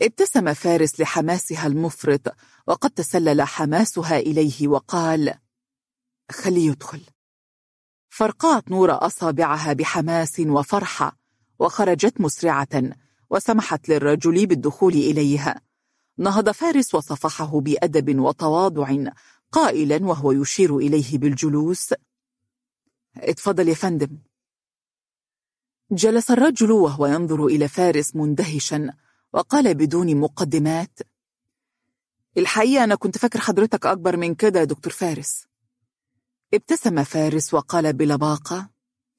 ابتسم فارس لحماسها المفرط وقد تسلل حماسها إليه وقال خليه يدخل فرقعت نور أصابعها بحماس وفرحة وخرجت مسرعة وسمحت للرجل بالدخول إليها نهض فارس وصفحه بأدب وتواضع قائلا وهو يشير إليه بالجلوس اتفضل يا فندم جلس الرجل وهو ينظر إلى فارس مندهشا وقال بدون مقدمات الحقيقة أنا كنت فاكر حضرتك أكبر من كده يا دكتور فارس ابتسم فارس وقال بلباقة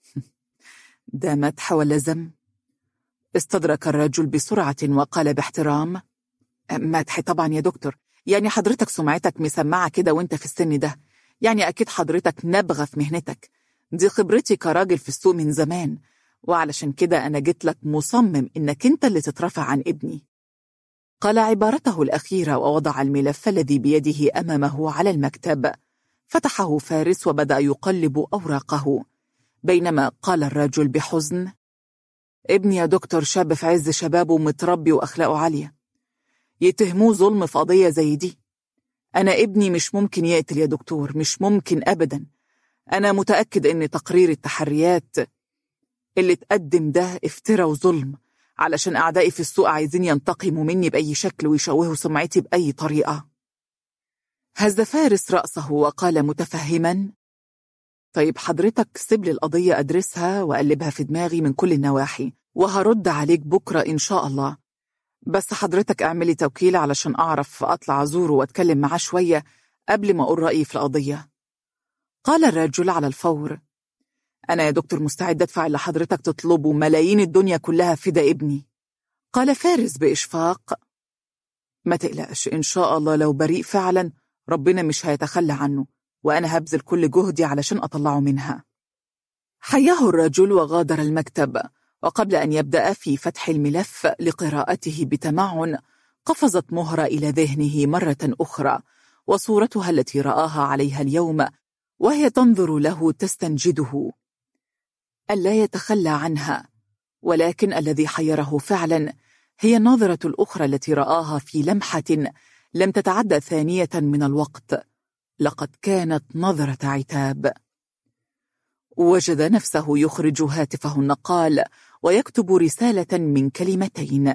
ده مدح ولا ذم استدرك الرجل بسرعة وقال باحترام مدح طبعا يا دكتور يعني حضرتك سمعتك مسمعة كده وانت في السن ده يعني أكيد حضرتك نبغى في مهنتك دي خبرتي كراجل في السوق من زمان وعلشان كده أنا جيت لك مصمم إنك أنت اللي تترفع عن ابني قال عبارته الأخيرة ووضع الملف الذي بيده أمامه على المكتب فتحه فارس وبدأ يقلب أوراقه بينما قال الرجل بحزن ابني يا دكتور شاب في عز شبابه متربي وأخلاقه عالية يتهموه ظلم في قضية زي دي أنا ابني مش ممكن يقتل يا دكتور مش ممكن أبدا أنا متأكد إن تقرير التحريات اللي تقدم ده افترى وظلم علشان أعدائي في السوق عايزين ينتقموا مني بأي شكل ويشوهوا سمعتي بأي طريقة هز فارس رأسه وقال متفهما طيب حضرتك سيب لي القضية أدرسها وأقلبها في دماغي من كل النواحي وهرد عليك بكرة إن شاء الله بس حضرتك اعملي توكيل علشان أعرف أطلع أزوره وأتكلم معاه شوية قبل ما أقول رأيي في القضية قال الرجل على الفور أنا يا دكتور مستعد أدفع اللي حضرتك تطلبه ملايين الدنيا كلها فدا ابني قال فارس بإشفاق ما تقلقش إن شاء الله لو بريء فعلا ربنا مش هيتخلى عنه وأنا هبذل كل جهدي علشان أطلعه منها حياه الرجل وغادر المكتب وقبل أن يبدأ في فتح الملف لقراءته بتمعن قفزت مهرة إلى ذهنه مرة أخرى وصورتها التي رآها عليها اليوم وهي تنظر له تستنجده ألا يتخلى عنها ولكن الذي حيره فعلا هي النظرة الأخرى التي رآها في لمحة لم تتعدى ثانية من الوقت لقد كانت نظرة عتاب وجد نفسه يخرج هاتفه النقال ويكتب رسالة من كلمتين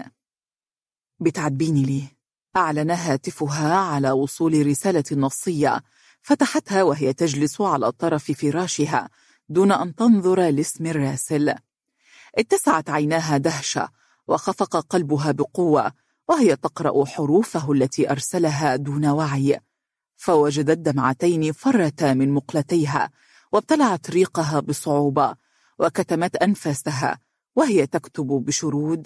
بتعبيني ليه أعلن هاتفها على وصول رسالة نصية فتحتها وهي تجلس على طرف فراشها دون أن تنظر لاسم الراسل اتسعت عيناها دهشة وخفق قلبها بقوة وهي تقرأ حروفه التي أرسلها دون وعي فوجدت دمعتين فرتا من مقلتيها وابتلعت ريقها بصعوبة وكتمت أنفاسها وهي تكتب بشرود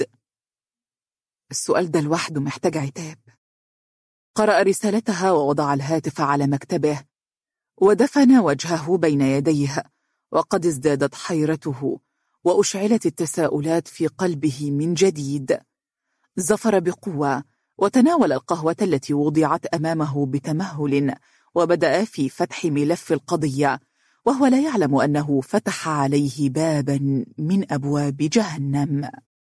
السؤال ده لوحده محتاج عتاب قرأ رسالتها ووضع الهاتف على مكتبه ودفن وجهه بين يديه وقد ازدادت حيرته وأشعلت التساؤلات في قلبه من جديد زفر بقوة وتناول القهوة التي وضعت أمامه بتمهل وبدأ في فتح ملف القضية وهو لا يعلم أنه فتح عليه بابا من أبواب جهنم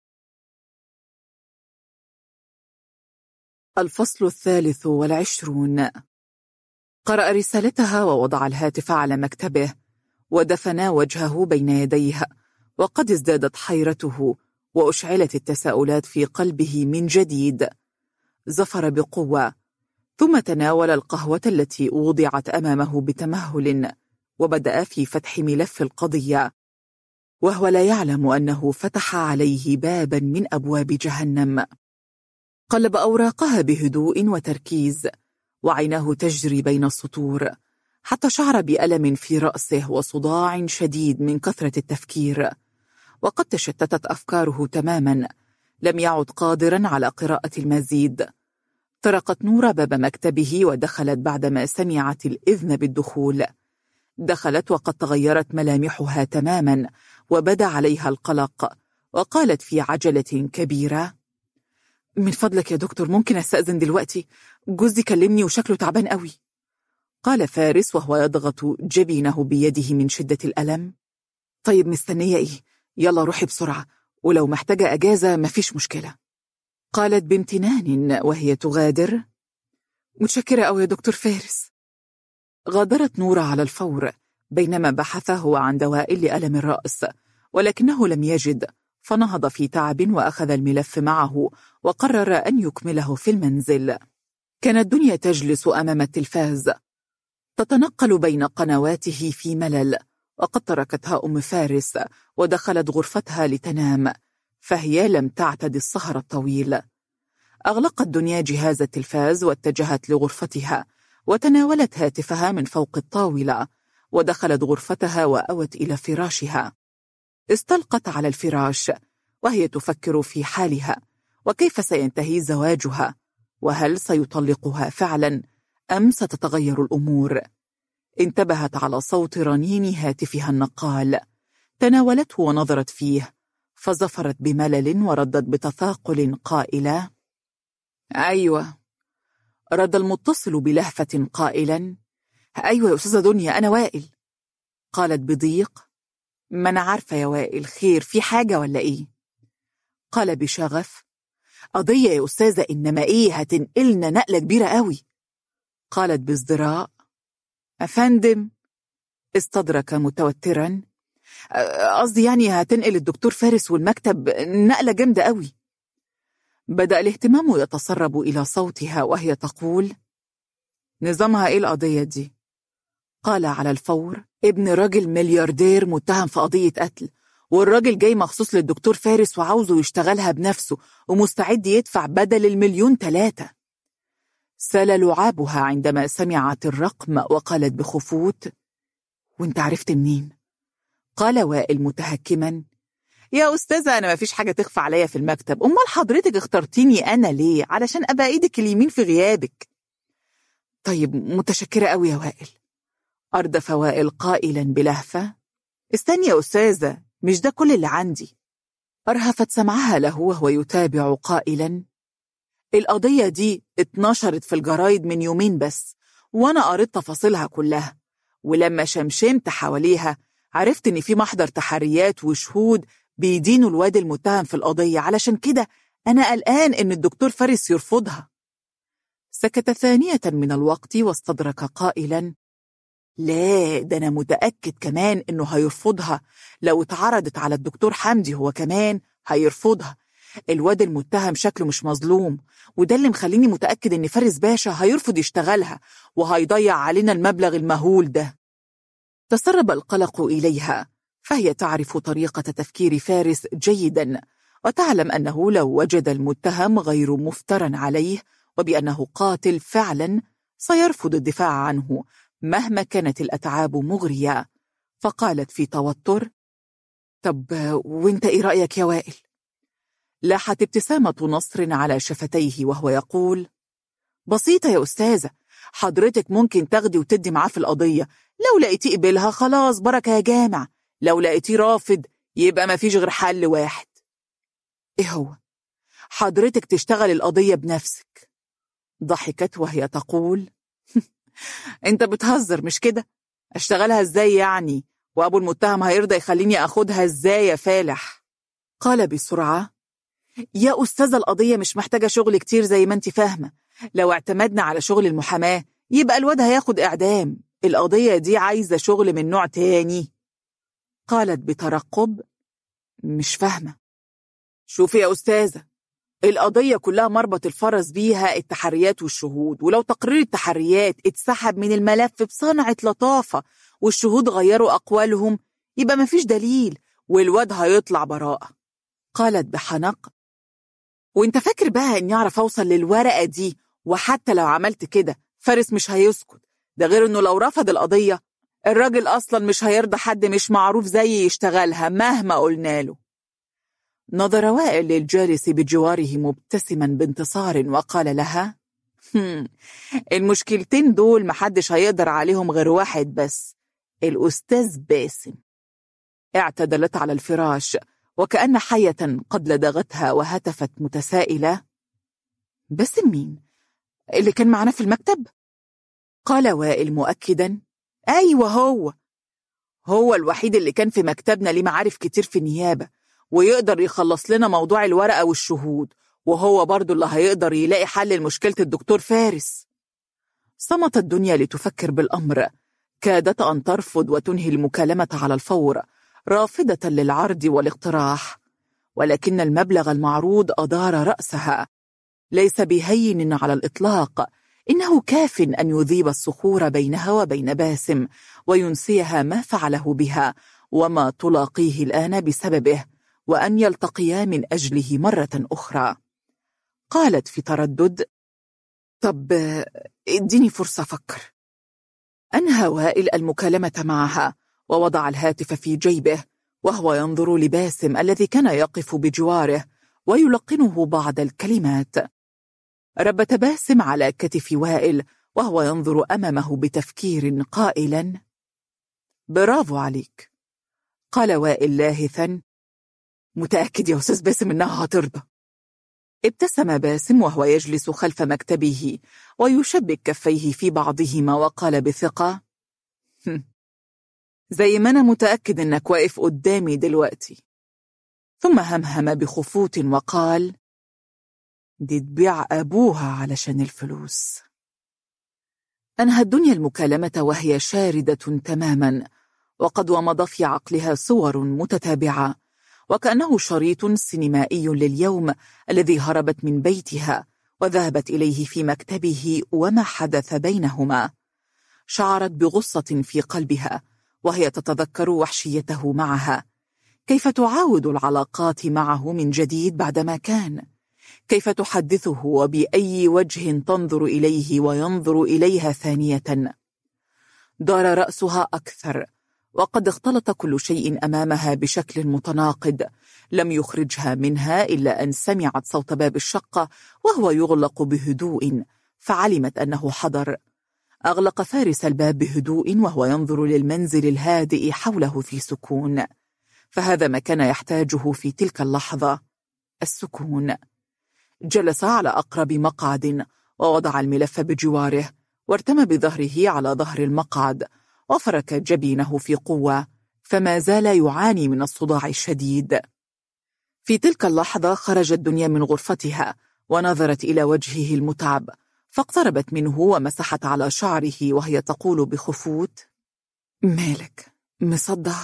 الفصل الثالث والعشرون قرأ رسالتها ووضع الهاتف على مكتبه ودفن وجهه بين يديه وقد ازدادت حيرته وأشعلت التساؤلات في قلبه من جديد زفر بقوة ثم تناول القهوة التي وضعت أمامه بتمهل وبدأ في فتح ملف القضية وهو لا يعلم أنه فتح عليه بابا من أبواب جهنم قلب أوراقها بهدوء وتركيز وعيناه تجري بين السطور حتى شعر بألم في رأسه وصداع شديد من كثرة التفكير وقد تشتتت أفكاره تماما لم يعد قادرا على قراءة المزيد طرقت نور باب مكتبه ودخلت بعدما سمعت الإذن بالدخول دخلت وقد تغيرت ملامحها تماما وبدا عليها القلق وقالت في عجلة كبيرة من فضلك يا دكتور ممكن أستأذن دلوقتي جوزي كلمني وشكله تعبان قوي قال فارس وهو يضغط جبينه بيده من شدة الألم طيب مستنية إيه يلا روحي بسرعة ولو محتاجة أجازة مفيش مشكلة قالت بامتنان وهي تغادر متشكرة أوي يا دكتور فارس غادرت نورة على الفور بينما بحث هو عن دواء لألم الرأس ولكنه لم يجد فنهض في تعب وأخذ الملف معه وقرر أن يكمله في المنزل كانت دنيا تجلس أمام التلفاز تتنقل بين قنواته في ملل وقد تركتها أم فارس ودخلت غرفتها لتنام فهي لم تعتد السهر الطويل أغلقت دنيا جهاز التلفاز واتجهت لغرفتها وتناولت هاتفها من فوق الطاولة ودخلت غرفتها وأوت إلى فراشها استلقت على الفراش وهي تفكر في حالها وكيف سينتهي زواجها وهل سيطلقها فعلا أم ستتغير الأمور انتبهت على صوت رنين هاتفها النقال تناولته ونظرت فيه فزفرت بملل وردت بتثاقل قائلة أيوة رد المتصل بلهفة قائلا أيوة يا أستاذة دنيا أنا وائل قالت بضيق ما أنا عارفة يا وائل خير في حاجة ولا إيه قال بشغف قضية يا أستاذة إنما إيه هتنقلنا نقلة كبيرة قوي قالت بازدراء أفندم استدرك متوترا قصدي يعني هتنقل الدكتور فارس والمكتب نقلة جامدة قوي بدأ الاهتمام يتسرب إلى صوتها وهي تقول نظامها إيه القضية دي؟ قال على الفور ابن راجل ملياردير متهم في قضية قتل والراجل جاي مخصوص للدكتور فارس وعاوزه يشتغلها بنفسه ومستعد يدفع بدل المليون تلاتة سال لعابها عندما سمعت الرقم وقالت بخفوت وانت عرفت منين؟ قال وائل متهكما يا أستاذة أنا ما فيش حاجة تخفى عليا في المكتب أمال حضرتك اخترتيني أنا ليه علشان أبقى إيدك اليمين في غيابك طيب متشكرة قوي يا وائل أردف وائل قائلا بلهفة استني يا أستاذة مش ده كل اللي عندي أرهفت سمعها له وهو يتابع قائلا القضية دي اتنشرت في الجرايد من يومين بس وأنا قريت تفاصيلها كلها ولما شمشمت حواليها عرفت إن في محضر تحريات وشهود بيدينوا الواد المتهم في القضية علشان كده أنا قلقان إن الدكتور فارس يرفضها سكت ثانية من الوقت واستدرك قائلا لا ده أنا متأكد كمان إنه هيرفضها لو اتعرضت على الدكتور حمدي هو كمان هيرفضها الواد المتهم شكله مش مظلوم وده اللي مخليني متأكد إن فارس باشا هيرفض يشتغلها وهيضيع علينا المبلغ المهول ده تسرب القلق إليها فهي تعرف طريقة تفكير فارس جيدا وتعلم أنه لو وجد المتهم غير مفترى عليه وبأنه قاتل فعلا سيرفض الدفاع عنه مهما كانت الأتعاب مغرية فقالت في توتر طب وانت ايه رأيك يا وائل؟ لاحت ابتسامة نصر على شفتيه وهو يقول بسيطة يا أستاذة حضرتك ممكن تاخدي وتدي معاه في القضية لو لقيتيه قبلها خلاص بركة يا جامع لو لقيتيه رافض يبقى ما فيش غير حل واحد ايه هو؟ حضرتك تشتغل القضية بنفسك ضحكت وهي تقول انت بتهزر مش كده؟ اشتغلها ازاي يعني؟ وابو المتهم هيرضى يخليني اخدها ازاي يا فالح؟ قال بسرعة يا أستاذة القضية مش محتاجة شغل كتير زي ما انت فاهمة لو اعتمدنا على شغل المحاماة يبقى الواد هياخد إعدام القضية دي عايزة شغل من نوع تاني قالت بترقب مش فاهمة شوفي يا أستاذة القضية كلها مربط الفرس بيها التحريات والشهود ولو تقرير التحريات اتسحب من الملف بصنعة لطافة والشهود غيروا أقوالهم يبقى مفيش دليل والواد هيطلع براءة قالت بحنق وانت فاكر بقى اني اعرف اوصل للورقة دي وحتى لو عملت كده فارس مش هيسكت ده غير انه لو رفض القضية الراجل اصلا مش هيرضى حد مش معروف زي يشتغلها مهما قلنا له نظر وائل للجالس بجواره مبتسما بانتصار وقال لها المشكلتين دول محدش هيقدر عليهم غير واحد بس الأستاذ باسم اعتدلت على الفراش وكأن حية قد لدغتها وهتفت متسائلة باسم مين؟ اللي كان معنا في المكتب؟ قال وائل مؤكدا أيوة هو هو الوحيد اللي كان في مكتبنا ليه معارف كتير في النيابة ويقدر يخلص لنا موضوع الورقة والشهود وهو برضو اللي هيقدر يلاقي حل لمشكلة الدكتور فارس صمت الدنيا لتفكر بالأمر كادت أن ترفض وتنهي المكالمة على الفور رافضة للعرض والاقتراح ولكن المبلغ المعروض أدار رأسها ليس بهين على الإطلاق إنه كاف أن يذيب الصخور بينها وبين باسم وينسيها ما فعله بها وما تلاقيه الآن بسببه وأن يلتقيا من أجله مرة أخرى قالت في تردد طب اديني فرصة أفكر أنهى وائل المكالمة معها ووضع الهاتف في جيبه وهو ينظر لباسم الذي كان يقف بجواره ويلقنه بعض الكلمات ربت باسم على كتف وائل وهو ينظر أمامه بتفكير قائلا برافو عليك قال وائل لاهثا متأكد يا أستاذ باسم إنها هترضى ابتسم باسم وهو يجلس خلف مكتبه ويشبك كفيه في بعضهما وقال بثقة زي ما أنا متأكد إنك واقف قدامي دلوقتي ثم همهم بخفوت وقال دي تبيع أبوها علشان الفلوس أنهى الدنيا المكالمة وهي شاردة تماما وقد ومض في عقلها صور متتابعة وكأنه شريط سينمائي لليوم الذي هربت من بيتها وذهبت إليه في مكتبه وما حدث بينهما شعرت بغصة في قلبها وهي تتذكر وحشيته معها كيف تعاود العلاقات معه من جديد بعدما كان كيف تحدثه وبأي وجه تنظر إليه وينظر إليها ثانية دار رأسها أكثر وقد اختلط كل شيء أمامها بشكل متناقض لم يخرجها منها إلا أن سمعت صوت باب الشقة وهو يغلق بهدوء فعلمت أنه حضر أغلق فارس الباب بهدوء وهو ينظر للمنزل الهادئ حوله في سكون فهذا ما كان يحتاجه في تلك اللحظة السكون جلس على أقرب مقعد ووضع الملف بجواره وارتمى بظهره على ظهر المقعد وفرك جبينه في قوة فما زال يعاني من الصداع الشديد في تلك اللحظة خرجت الدنيا من غرفتها ونظرت إلى وجهه المتعب فاقتربت منه ومسحت على شعره وهي تقول بخفوت مالك مصدع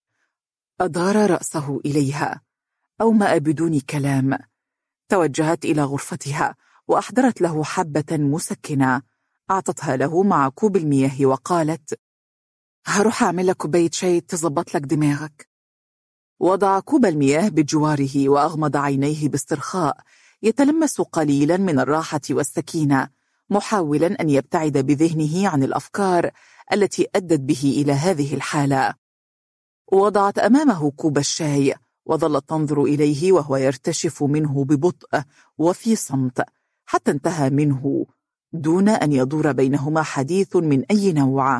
أدار رأسه إليها أومأ بدون كلام توجهت إلى غرفتها وأحضرت له حبة مسكنة أعطتها له مع كوب المياه وقالت هروح أعمل لك كوباية شاي تظبط لك دماغك وضع كوب المياه بجواره وأغمض عينيه باسترخاء يتلمس قليلا من الراحة والسكينة محاولا أن يبتعد بذهنه عن الأفكار التي أدت به إلى هذه الحالة وضعت أمامه كوب الشاي وظلت تنظر إليه وهو يرتشف منه ببطء وفي صمت حتى انتهى منه دون أن يدور بينهما حديث من أي نوع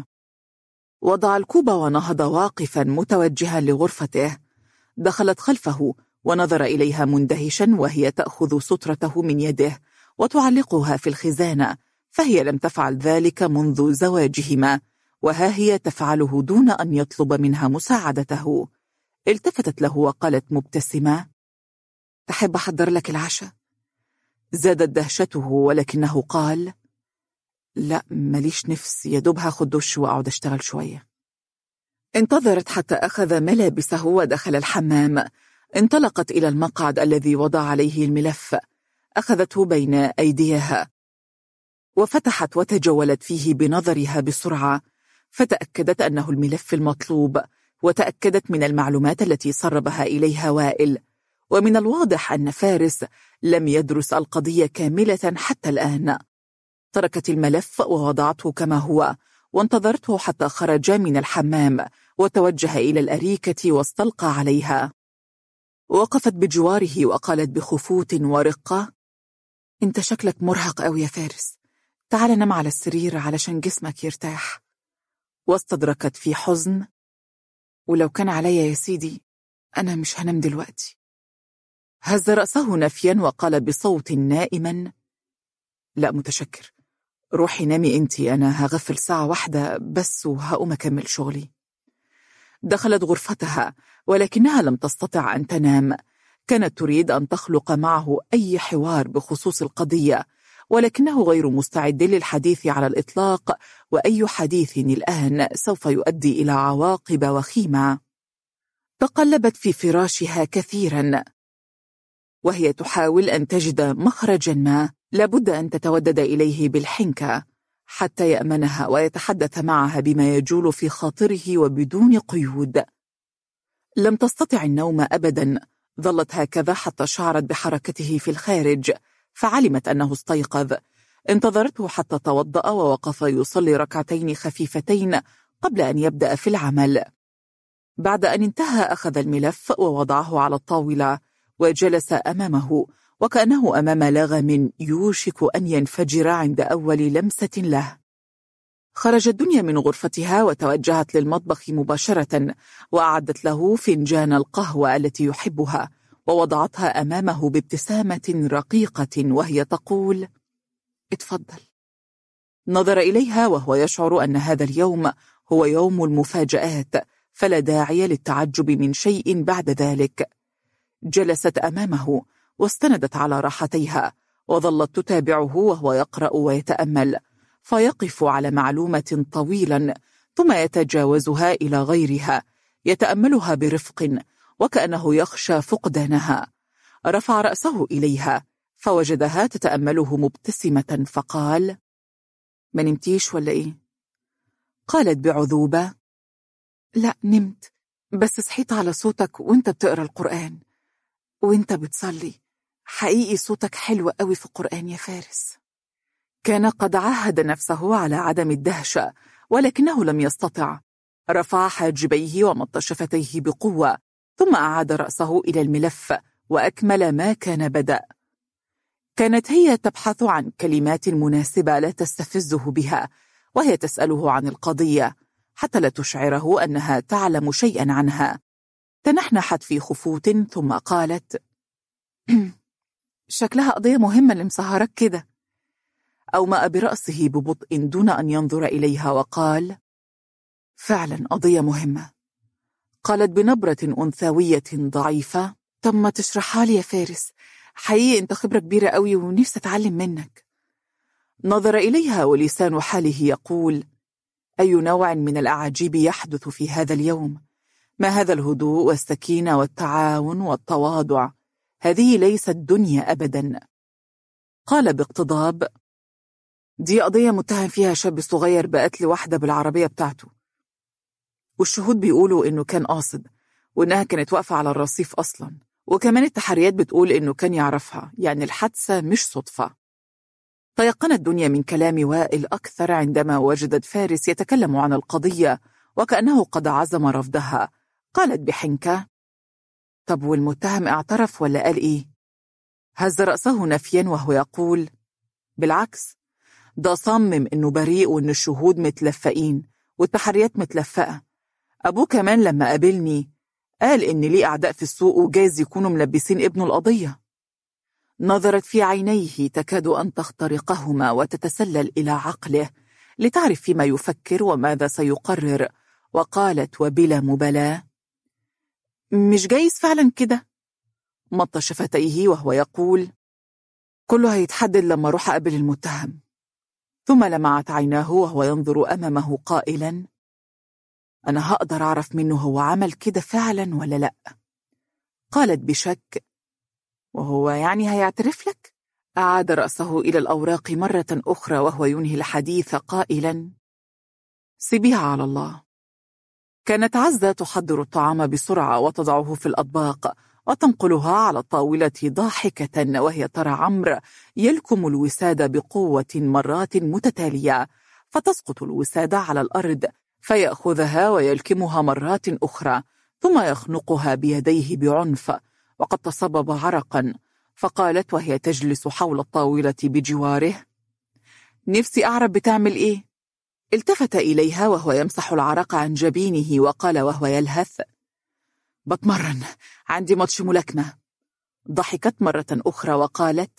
وضع الكوب ونهض واقفا متوجها لغرفته دخلت خلفه ونظر إليها مندهشا وهي تأخذ سترته من يده وتعلقها في الخزانة فهي لم تفعل ذلك منذ زواجهما وها هي تفعله دون أن يطلب منها مساعدته التفتت له وقالت مبتسمة تحب أحضر لك العشاء؟ زادت دهشته ولكنه قال لا ماليش نفس يدوب هاخد دش وأقعد أشتغل شوية انتظرت حتى أخذ ملابسه ودخل الحمام انطلقت إلى المقعد الذي وضع عليه الملف أخذته بين أيديها وفتحت وتجولت فيه بنظرها بسرعة فتأكدت أنه الملف المطلوب وتأكدت من المعلومات التي سربها إليها وائل ومن الواضح أن فارس لم يدرس القضية كاملة حتى الآن تركت الملف ووضعته كما هو وانتظرته حتى خرج من الحمام وتوجه إلى الأريكة واستلقى عليها وقفت بجواره وقالت بخفوت ورقة انت شكلك مرهق أوي يا فارس تعال نم على السرير علشان جسمك يرتاح واستدركت في حزن ولو كان عليا يا سيدي أنا مش هنام دلوقتي هز رأسه نفيا وقال بصوت نائما لا متشكر روحي نامي انتي أنا هغفل ساعة واحدة بس وهقوم أكمل شغلي دخلت غرفتها ولكنها لم تستطع أن تنام كانت تريد أن تخلق معه أي حوار بخصوص القضية ولكنه غير مستعد للحديث على الإطلاق وأي حديث الآن سوف يؤدي إلى عواقب وخيمة تقلبت في فراشها كثيرا وهي تحاول أن تجد مخرجا ما لابد أن تتودد إليه بالحنكة حتى يأمنها ويتحدث معها بما يجول في خاطره وبدون قيود لم تستطع النوم أبدا ظلت هكذا حتى شعرت بحركته في الخارج فعلمت أنه استيقظ انتظرته حتى توضأ ووقف يصلي ركعتين خفيفتين قبل أن يبدأ في العمل بعد أن انتهى أخذ الملف ووضعه على الطاولة وجلس أمامه وكأنه أمام لغم يوشك أن ينفجر عند أول لمسة له خرجت دنيا من غرفتها وتوجهت للمطبخ مباشرة وأعدت له فنجان القهوة التي يحبها ووضعتها أمامه بابتسامة رقيقة وهي تقول اتفضل نظر إليها وهو يشعر أن هذا اليوم هو يوم المفاجآت فلا داعي للتعجب من شيء بعد ذلك جلست أمامه واستندت على راحتيها وظلت تتابعه وهو يقرأ ويتأمل فيقف على معلومة طويلا ثم يتجاوزها إلى غيرها يتأملها برفق وكأنه يخشى فقدانها رفع رأسه إليها فوجدها تتأمله مبتسمة فقال ما نمتيش ولا إيه؟ قالت بعذوبة لا نمت بس صحيت على صوتك وانت بتقرأ القرآن وانت بتصلي حقيقي صوتك حلو قوي في القرآن يا فارس كان قد عاهد نفسه على عدم الدهشة ولكنه لم يستطع رفع حاجبيه ومط شفتيه بقوة ثم أعاد رأسه إلى الملف وأكمل ما كان بدأ كانت هي تبحث عن كلمات مناسبة لا تستفزه بها وهي تسأله عن القضية حتى لا تشعره أنها تعلم شيئا عنها تنحنحت في خفوت ثم قالت شكلها قضية مهمة اللي مسهرك كده أومأ برأسه ببطء دون أن ينظر إليها وقال فعلا قضية مهمة قالت بنبرة أنثوية ضعيفة طب ما تشرحها لي يا فارس حقيقي أنت خبرة كبيرة قوي ونفسي أتعلم منك نظر إليها ولسان حاله يقول أي نوع من الأعاجيب يحدث في هذا اليوم ما هذا الهدوء والسكينة والتعاون والتواضع هذه ليست دنيا أبدا قال باقتضاب دي قضية متهم فيها شاب صغير بقتل واحدة بالعربية بتاعته والشهود بيقولوا إنه كان قاصد وإنها كانت واقفة على الرصيف أصلا وكمان التحريات بتقول إنه كان يعرفها يعني الحادثة مش صدفة تيقنت دنيا من كلام وائل أكثر عندما وجدت فارس يتكلم عن القضية وكأنه قد عزم رفضها قالت بحنكة طب والمتهم اعترف ولا قال إيه؟ هز رأسه نفيا وهو يقول بالعكس ده صمم إنه بريء وإن الشهود متلفقين والتحريات متلفقة أبوه كمان لما قابلني قال إن ليه أعداء في السوق وجايز يكونوا ملبسين ابنه القضية نظرت في عينيه تكاد أن تخترقهما وتتسلل إلى عقله لتعرف فيما يفكر وماذا سيقرر وقالت وبلا مبالاة مش جايز فعلا كده مط شفتيه وهو يقول كله هيتحدد لما روح أقابل المتهم ثم لمعت عيناه وهو ينظر أمامه قائلا أنا هقدر أعرف منه هو عمل كده فعلا ولا لأ قالت بشك وهو يعني هيعترف لك؟ أعاد رأسه إلى الأوراق مرة أخرى وهو ينهي الحديث قائلا سيبيها على الله كانت عزة تحضر الطعام بسرعة وتضعه في الأطباق وتنقلها على الطاولة ضاحكة وهي ترى عمرو يلكم الوسادة بقوة مرات متتالية فتسقط الوسادة على الأرض فيأخذها ويلكمها مرات أخرى ثم يخنقها بيديه بعنف وقد تصبب عرقا فقالت وهي تجلس حول الطاولة بجواره نفسي أعرف بتعمل إيه التفت إليها وهو يمسح العرق عن جبينه وقال وهو يلهث بتمرن عندي ماتش ملاكمة ضحكت مرة أخرى وقالت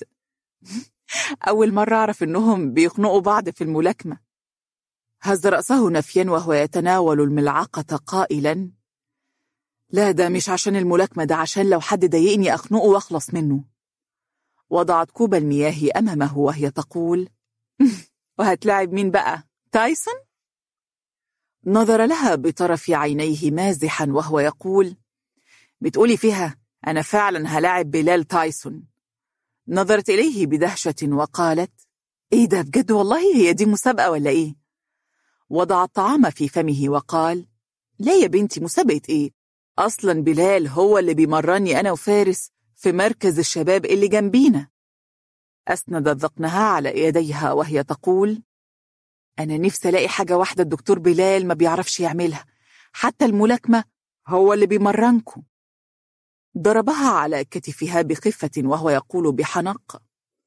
أول مرة أعرف إنهم بيخنقوا بعض في الملاكمة هز رأسه نفيا وهو يتناول الملعقة قائلا لا ده مش عشان الملاكمة ده عشان لو حد ضايقني أخنقه وأخلص منه وضعت كوب المياه أمامه وهي تقول وهتلاعب مين بقى؟ تايسون؟ نظر لها بطرف عينيه مازحا وهو يقول بتقولي فيها أنا فعلا هلاعب بلال تايسون نظرت إليه بدهشة وقالت إيه ده بجد والله هي دي مسابقة ولا إيه؟ وضع الطعام في فمه وقال لا يا بنتي مسابقة إيه؟ أصلا بلال هو اللي بيمرني أنا وفارس في مركز الشباب اللي جنبينا أسندت ذقنها على يديها وهي تقول أنا نفسي ألاقي حاجة واحدة الدكتور بلال ما بيعرفش يعملها حتى الملاكمة هو اللي بيمرنكم ضربها على كتفها بخفة وهو يقول بحنق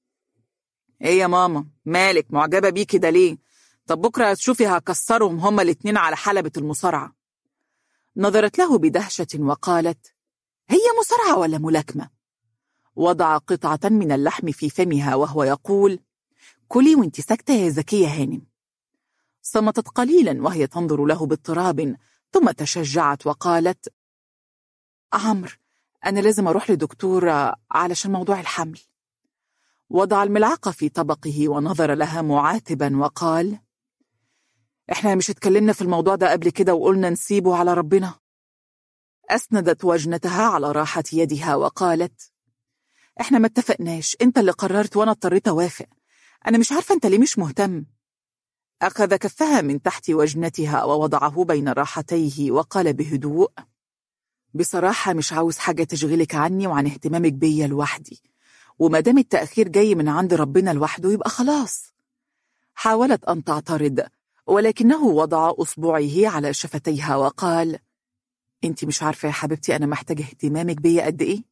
ايه يا ماما مالك معجبة بيه كده ليه طب بكرة تشوفي هكسرهم هما الاتنين على حلبة المصارعة نظرت له بدهشة وقالت هي مصارعة ولا ملاكمة وضع قطعة من اللحم في فمها وهو يقول كلي وانت ساكتة يا زكية هانم صمتت قليلا وهي تنظر له باضطراب ثم تشجعت وقالت عمرو أنا لازم أروح لدكتور علشان موضوع الحمل وضع الملعقة في طبقه ونظر لها معاتبا وقال إحنا مش اتكلمنا في الموضوع ده قبل كده وقلنا نسيبه على ربنا أسندت وجنتها على راحة يدها وقالت إحنا ما اتفقناش أنت اللي قررت وأنا اضطريت أوافق أنا مش عارفة أنت ليه مش مهتم أخذ كفها من تحت وجنتها ووضعه بين راحتيه وقال بهدوء بصراحة مش عاوز حاجة تشغلك عني وعن اهتمامك بيا لوحدي وما دام التأخير جاي من عند ربنا لوحده يبقى خلاص حاولت أن تعترض ولكنه وضع أصبعه على شفتيها وقال أنت مش عارفة يا حبيبتي أنا محتاجة اهتمامك بيا قد إيه؟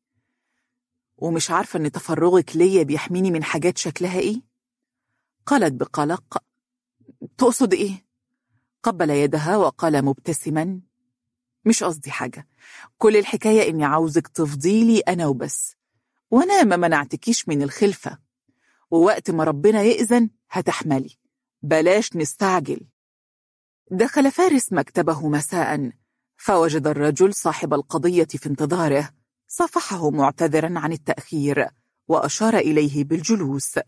ومش عارفة أن تفرغك ليا بيحميني من حاجات شكلها إيه؟ قالت بقلق تقصد إيه؟ قبل يدها وقال مبتسما مش قصدي حاجة كل الحكاية إني عاوزك تفضيلي أنا وبس وأنا ما منعتكيش من الخلفة ووقت ما ربنا يأذن هتحملي بلاش نستعجل دخل فارس مكتبه مساء فوجد الرجل صاحب القضية في انتظاره صفحه معتذرا عن التأخير وأشار إليه بالجلوس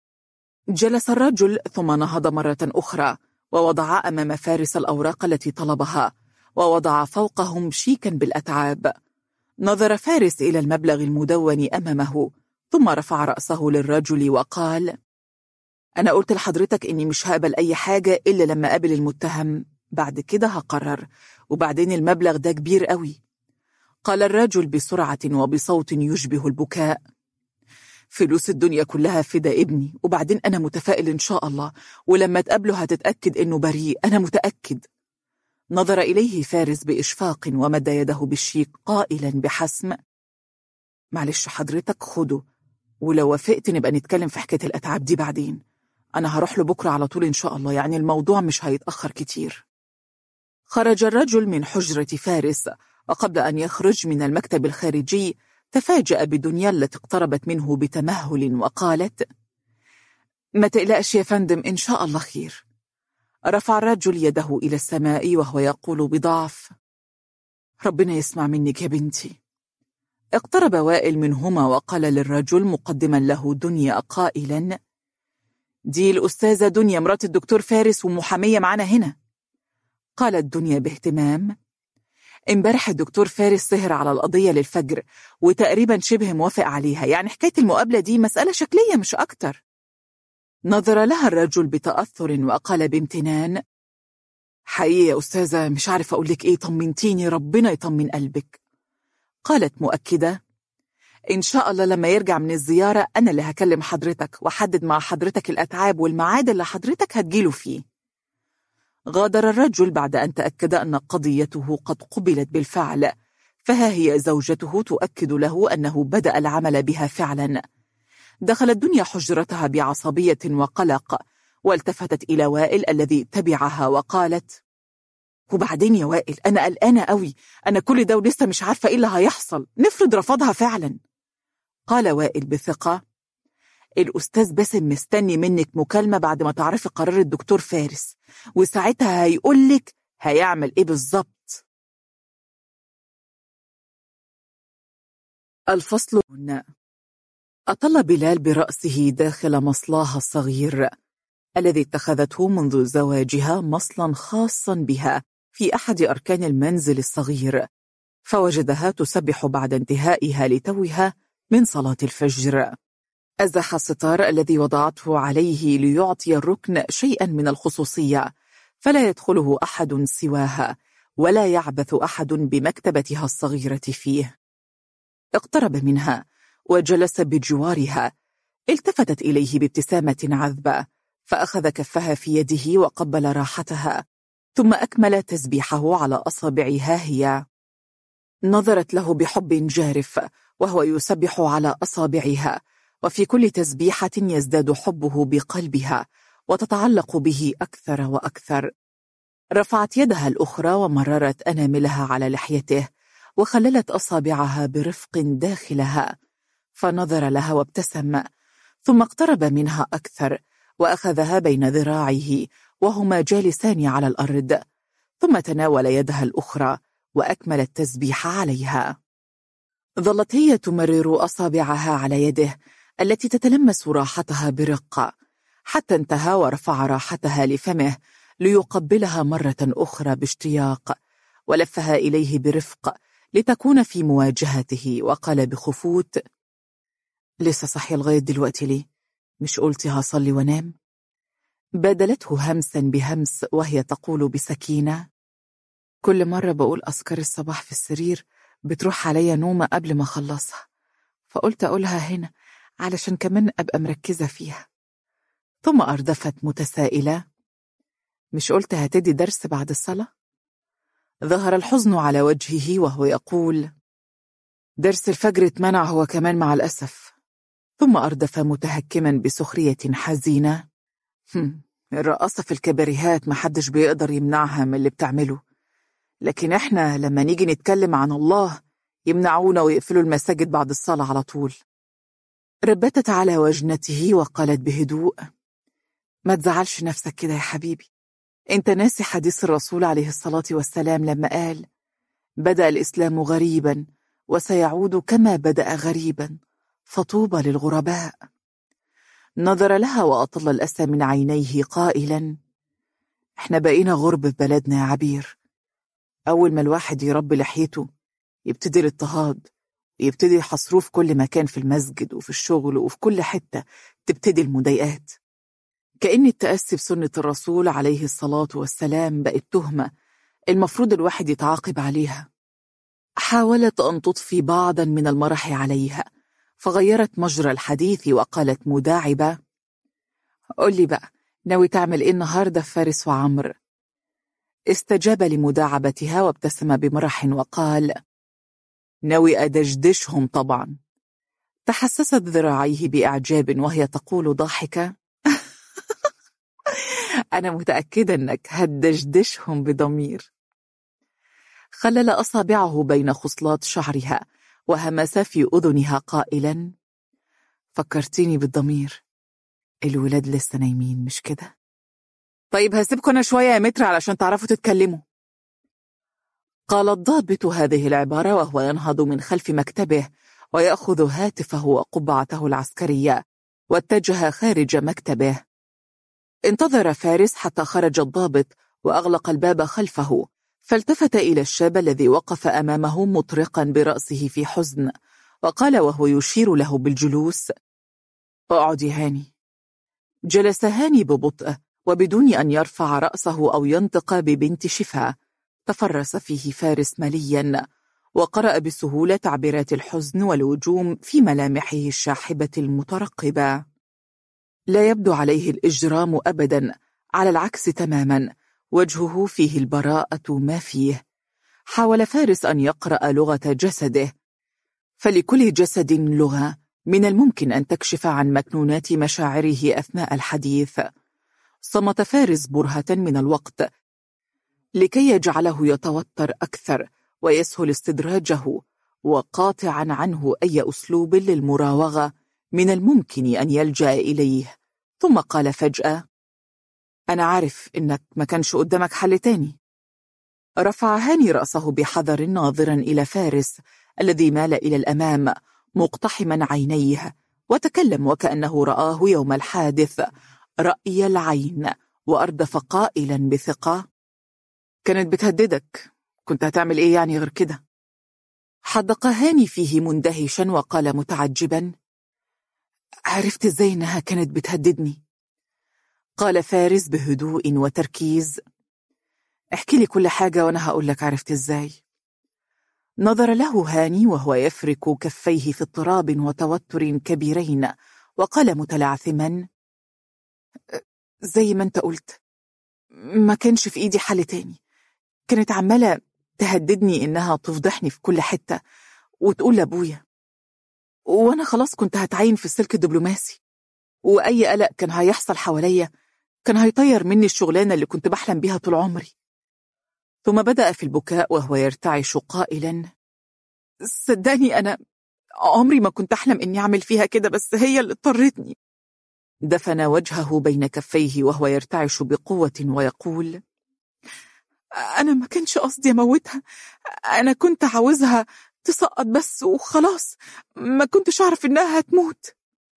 جلس الرجل ثم نهض مرة أخرى ووضع أمام فارس الأوراق التي طلبها ووضع فوقهم شيكا بالأتعاب نظر فارس إلى المبلغ المدون أمامه ثم رفع رأسه للرجل وقال أنا قلت لحضرتك إني مش هقبل أي حاجة إلا لما أقابل المتهم بعد كده هقرر وبعدين المبلغ ده كبير قوي قال الرجل بسرعة وبصوت يشبه البكاء فلوس الدنيا كلها فدا ابني وبعدين أنا متفائل إن شاء الله ولما تقابله هتتأكد إنه بريء أنا متأكد نظر إليه فارس بإشفاق ومد يده بالشيك قائلا بحسم معلش حضرتك خده ولو وافقت نبقى نتكلم في حكاية الأتعاب دي بعدين أنا هروح له بكرة على طول إن شاء الله يعني الموضوع مش هيتأخر كتير خرج الرجل من حجرة فارس وقبل أن يخرج من المكتب الخارجي تفاجأ بدنيا التي اقتربت منه بتمهل وقالت ما تقلقش يا فندم إن شاء الله خير رفع الرجل يده إلى السماء وهو يقول بضعف ربنا يسمع منك يا بنتي اقترب وائل منهما وقال للرجل مقدما له دنيا قائلا دي الأستاذة دنيا مرات الدكتور فارس ومحامية معنا هنا قالت دنيا باهتمام امبارح الدكتور فارس سهر على القضية للفجر وتقريبا شبه موافق عليها يعني حكاية المقابلة دي مسألة شكلية مش أكتر نظر لها الرجل بتأثر وقال بامتنان حقيقة يا أستاذة مش عارف أقول لك إيه طمنتيني ربنا يطمن قلبك قالت مؤكدة إن شاء الله لما يرجع من الزيارة أنا اللي هكلم حضرتك وحدد مع حضرتك الأتعاب والمعاد اللي حضرتك هتجيله فيه غادر الرجل بعد أن تأكد أن قضيته قد قبلت بالفعل فها هي زوجته تؤكد له أنه بدأ العمل بها فعلا دخلت دنيا حجرتها بعصبية وقلق والتفتت إلى وائل الذي تبعها وقالت وبعدين يا وائل أنا قلقانة قوي أنا كل ده ولسه مش عارفة إيه اللي هيحصل نفرض رفضها فعلا قال وائل بثقة الأستاذ باسم مستني منك مكالمة بعد ما تعرفي قرار الدكتور فارس وساعتها هيقولك هيعمل إيه بالظبط الفصل أطل بلال برأسه داخل مصلاها الصغير الذي اتخذته منذ زواجها مصلا خاصا بها في أحد أركان المنزل الصغير فوجدها تسبح بعد انتهائها لتوها من صلاة الفجر أزح الستار الذي وضعته عليه ليعطي الركن شيئا من الخصوصية فلا يدخله أحد سواها ولا يعبث أحد بمكتبتها الصغيرة فيه اقترب منها وجلس بجوارها التفتت إليه بابتسامة عذبة فأخذ كفها في يده وقبل راحتها ثم أكمل تسبيحه على أصابعها هي نظرت له بحب جارف وهو يسبح على أصابعها وفي كل تسبيحة يزداد حبه بقلبها وتتعلق به أكثر وأكثر رفعت يدها الأخرى ومررت أناملها على لحيته وخللت أصابعها برفق داخلها فنظر لها وابتسم ثم اقترب منها أكثر وأخذها بين ذراعيه وهما جالسان على الأرض ثم تناول يدها الأخرى وأكمل التسبيح عليها ظلت هي تمرر أصابعها على يده التي تتلمس راحتها برقة حتى انتهى ورفع راحتها لفمه ليقبلها مرة أخرى باشتياق ولفها إليه برفق لتكون في مواجهته وقال بخفوت لسه صحي لغاية دلوقتي ليه؟ مش قلتي هصلي ونام؟ بادلته همسا بهمس وهي تقول بسكينة كل مرة بقول أذكار الصباح في السرير بتروح عليا نومة قبل ما أخلصها فقلت أقولها هنا علشان كمان أبقى مركزة فيها ثم أردفت متسائلة مش قلت هتدي درس بعد الصلاة؟ ظهر الحزن على وجهه وهو يقول درس الفجر اتمنع هو كمان مع الأسف ثم أردف متهكما بسخرية حزينة الرقاصة في الكباريهات محدش بيقدر يمنعها من اللي بتعمله لكن احنا لما نيجي نتكلم عن الله يمنعونا ويقفلوا المساجد بعد الصلاة على طول ربتت على وجنته وقالت بهدوء ما تزعلش نفسك كده يا حبيبي انت ناسي حديث الرسول عليه الصلاة والسلام لما قال بدأ الإسلام غريبا وسيعود كما بدأ غريبا فطوبى للغرباء نظر لها وأطل الأسى من عينيه قائلا احنا بقينا غرب في بلدنا يا عبير أول ما الواحد يربي لحيته يبتدي الاضطهاد يبتدي يحصروه في كل مكان في المسجد وفي الشغل وفي كل حتة تبتدي المضايقات كأن التأسي بسنة الرسول عليه الصلاة والسلام بقت تهمة المفروض الواحد يتعاقب عليها حاولت أن تضفي بعضا من المرح عليها فغيرت مجرى الحديث وقالت مداعبة قل لي بقى ناوي تعمل إيه النهاردة في فارس وعمر استجاب لمداعبتها وابتسم بمرح وقال ناوي أدجدشهم طبعا تحسست ذراعيه بإعجاب وهي تقول ضاحكة أنا متأكدة أنك هتدجدشهم بضمير خلل أصابعه بين خصلات شعرها وهمس في أذنها قائلا فكرتيني بالضمير الولاد لسه نايمين مش كده طيب هسيبكم أنا شوية يا متر علشان تعرفوا تتكلموا قال الضابط هذه العبارة وهو ينهض من خلف مكتبه ويأخذ هاتفه وقبعته العسكرية واتجه خارج مكتبه انتظر فارس حتى خرج الضابط وأغلق الباب خلفه فالتفت إلى الشاب الذي وقف أمامه مطرقا برأسه في حزن وقال وهو يشير له بالجلوس اقعد هاني جلس هاني ببطء وبدون أن يرفع رأسه أو ينطق ببنت شفا تفرس فيه فارس مليا وقرأ بسهولة تعبيرات الحزن والوجوم في ملامحه الشاحبة المترقبة لا يبدو عليه الإجرام أبدا على العكس تماما وجهه فيه البراءة ما فيه حاول فارس أن يقرأ لغة جسده فلكل جسد لغة من الممكن أن تكشف عن مكنونات مشاعره أثناء الحديث صمت فارس برهة من الوقت لكي يجعله يتوتر أكثر ويسهل استدراجه وقاطعا عنه أي أسلوب للمراوغة من الممكن أن يلجأ إليه ثم قال فجأة أنا عارف إنك ما كانش قدامك حل تاني رفع هاني رأسه بحذر ناظرا إلى فارس الذي مال إلى الأمام مقتحما عينيه وتكلم وكأنه رآه يوم الحادث رأي العين وأردف قائلا بثقة كانت بتهددك كنت هتعمل إيه يعني غير كده حدق هاني فيه مندهشا وقال متعجبا عرفت ازاي انها كانت بتهددني قال فارس بهدوء وتركيز احكي لي كل حاجة وانا هقول لك عرفت ازاي نظر له هاني وهو يفرك كفيه في اضطراب وتوتر كبيرين وقال متلعثما زي ما انت قلت ما كانش في ايدي حل تاني كانت عمالة تهددني إنها تفضحني في كل حتة وتقول لأبويا وأنا خلاص كنت هتعين في السلك الدبلوماسي وأي قلق كان هيحصل حواليا كان هيطير مني الشغلانة اللي كنت بحلم بيها طول عمري ثم بدأ في البكاء وهو يرتعش قائلا صدقني أنا عمري ما كنت أحلم إني أعمل فيها كده بس هي اللي اضطرتني دفن وجهه بين كفيه وهو يرتعش بقوة ويقول أنا ما كانش قصدي أموتها أنا كنت عاوزها تسقط بس وخلاص ما كنتش أعرف إنها هتموت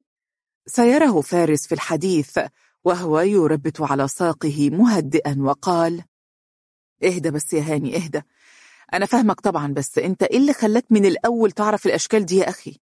سيره فارس في الحديث وهو يربت على ساقه مهدئا وقال اهدى بس يا هاني اهدى أنا فاهمك طبعا بس أنت إيه اللي خلاك من الأول تعرف الأشكال دي يا أخي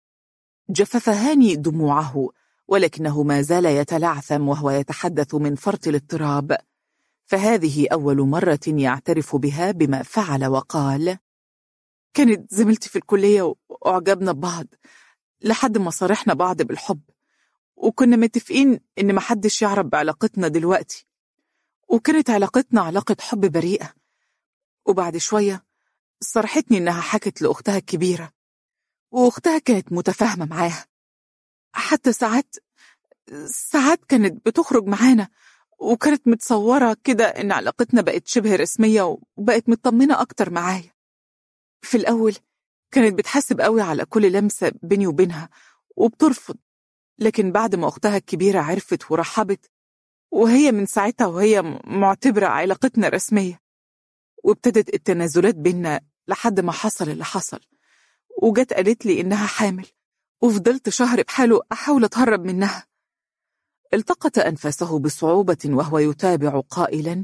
جفف هاني دموعه ولكنه ما زال يتلعثم وهو يتحدث من فرط الاضطراب فهذه أول مرة يعترف بها بما فعل وقال كانت زميلتي في الكلية وأعجبنا ببعض لحد ما صارحنا بعض بالحب وكنا متفقين إن محدش يعرف بعلاقتنا دلوقتي وكانت علاقتنا علاقة حب بريئة وبعد شوية صرحتني إنها حكت لأختها الكبيرة وأختها كانت متفاهمة معاها حتى ساعات ساعات كانت بتخرج معانا وكانت متصورة كده إن علاقتنا بقت شبه رسمية وبقت مطمنة أكتر معايا في الأول كانت بتحسب قوي على كل لمسة بيني وبينها وبترفض لكن بعد ما أختها الكبيرة عرفت ورحبت وهي من ساعتها وهي معتبرة علاقتنا رسمية وابتدت التنازلات بينا لحد ما حصل اللي حصل وجت قالت لي إنها حامل وفضلت شهر بحاله أحاول أتهرب منها التقط أنفاسه بصعوبة وهو يتابع قائلا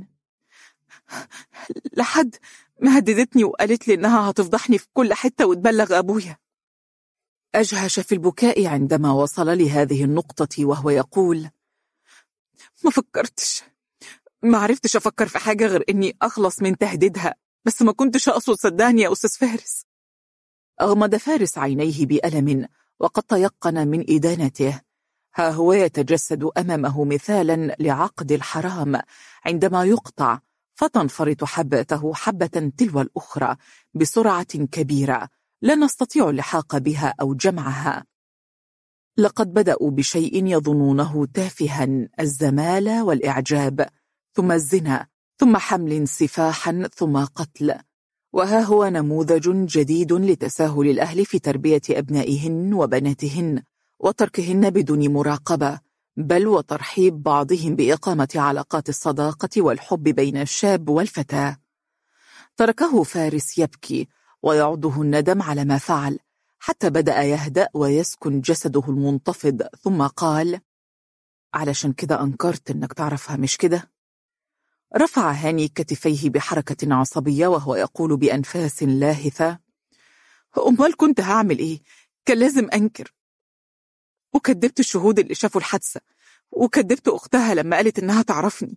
لحد ما هددتني وقالت لي إنها هتفضحني في كل حتة وتبلغ أبويا أجهش في البكاء عندما وصل لهذه النقطة وهو يقول ما فكرتش ما عرفتش أفكر في حاجة غير إني أخلص من تهديدها بس ما كنتش أقصد صدقني يا أستاذ فارس أغمض فارس عينيه بألم وقد تيقن من إدانته ها هو يتجسد أمامه مثالا لعقد الحرام عندما يقطع فتنفرط حبته حبة تلو الأخرى بسرعة كبيرة لا نستطيع اللحاق بها أو جمعها لقد بدأوا بشيء يظنونه تافها الزمال والإعجاب ثم الزنا ثم حمل سفاحا ثم قتل وها هو نموذج جديد لتساهل الأهل في تربية أبنائهن وبناتهن وتركهن بدون مراقبة بل وترحيب بعضهم بإقامة علاقات الصداقة والحب بين الشاب والفتاة تركه فارس يبكي ويعضه الندم على ما فعل حتى بدأ يهدأ ويسكن جسده المنتفض ثم قال علشان كده أنكرت إنك تعرفها مش كده؟ رفع هاني كتفيه بحركة عصبية وهو يقول بأنفاس لاهثة أمال كنت هعمل إيه؟ كان لازم أنكر وكدبت الشهود اللي شافوا الحادثة وكدبت أختها لما قالت إنها تعرفني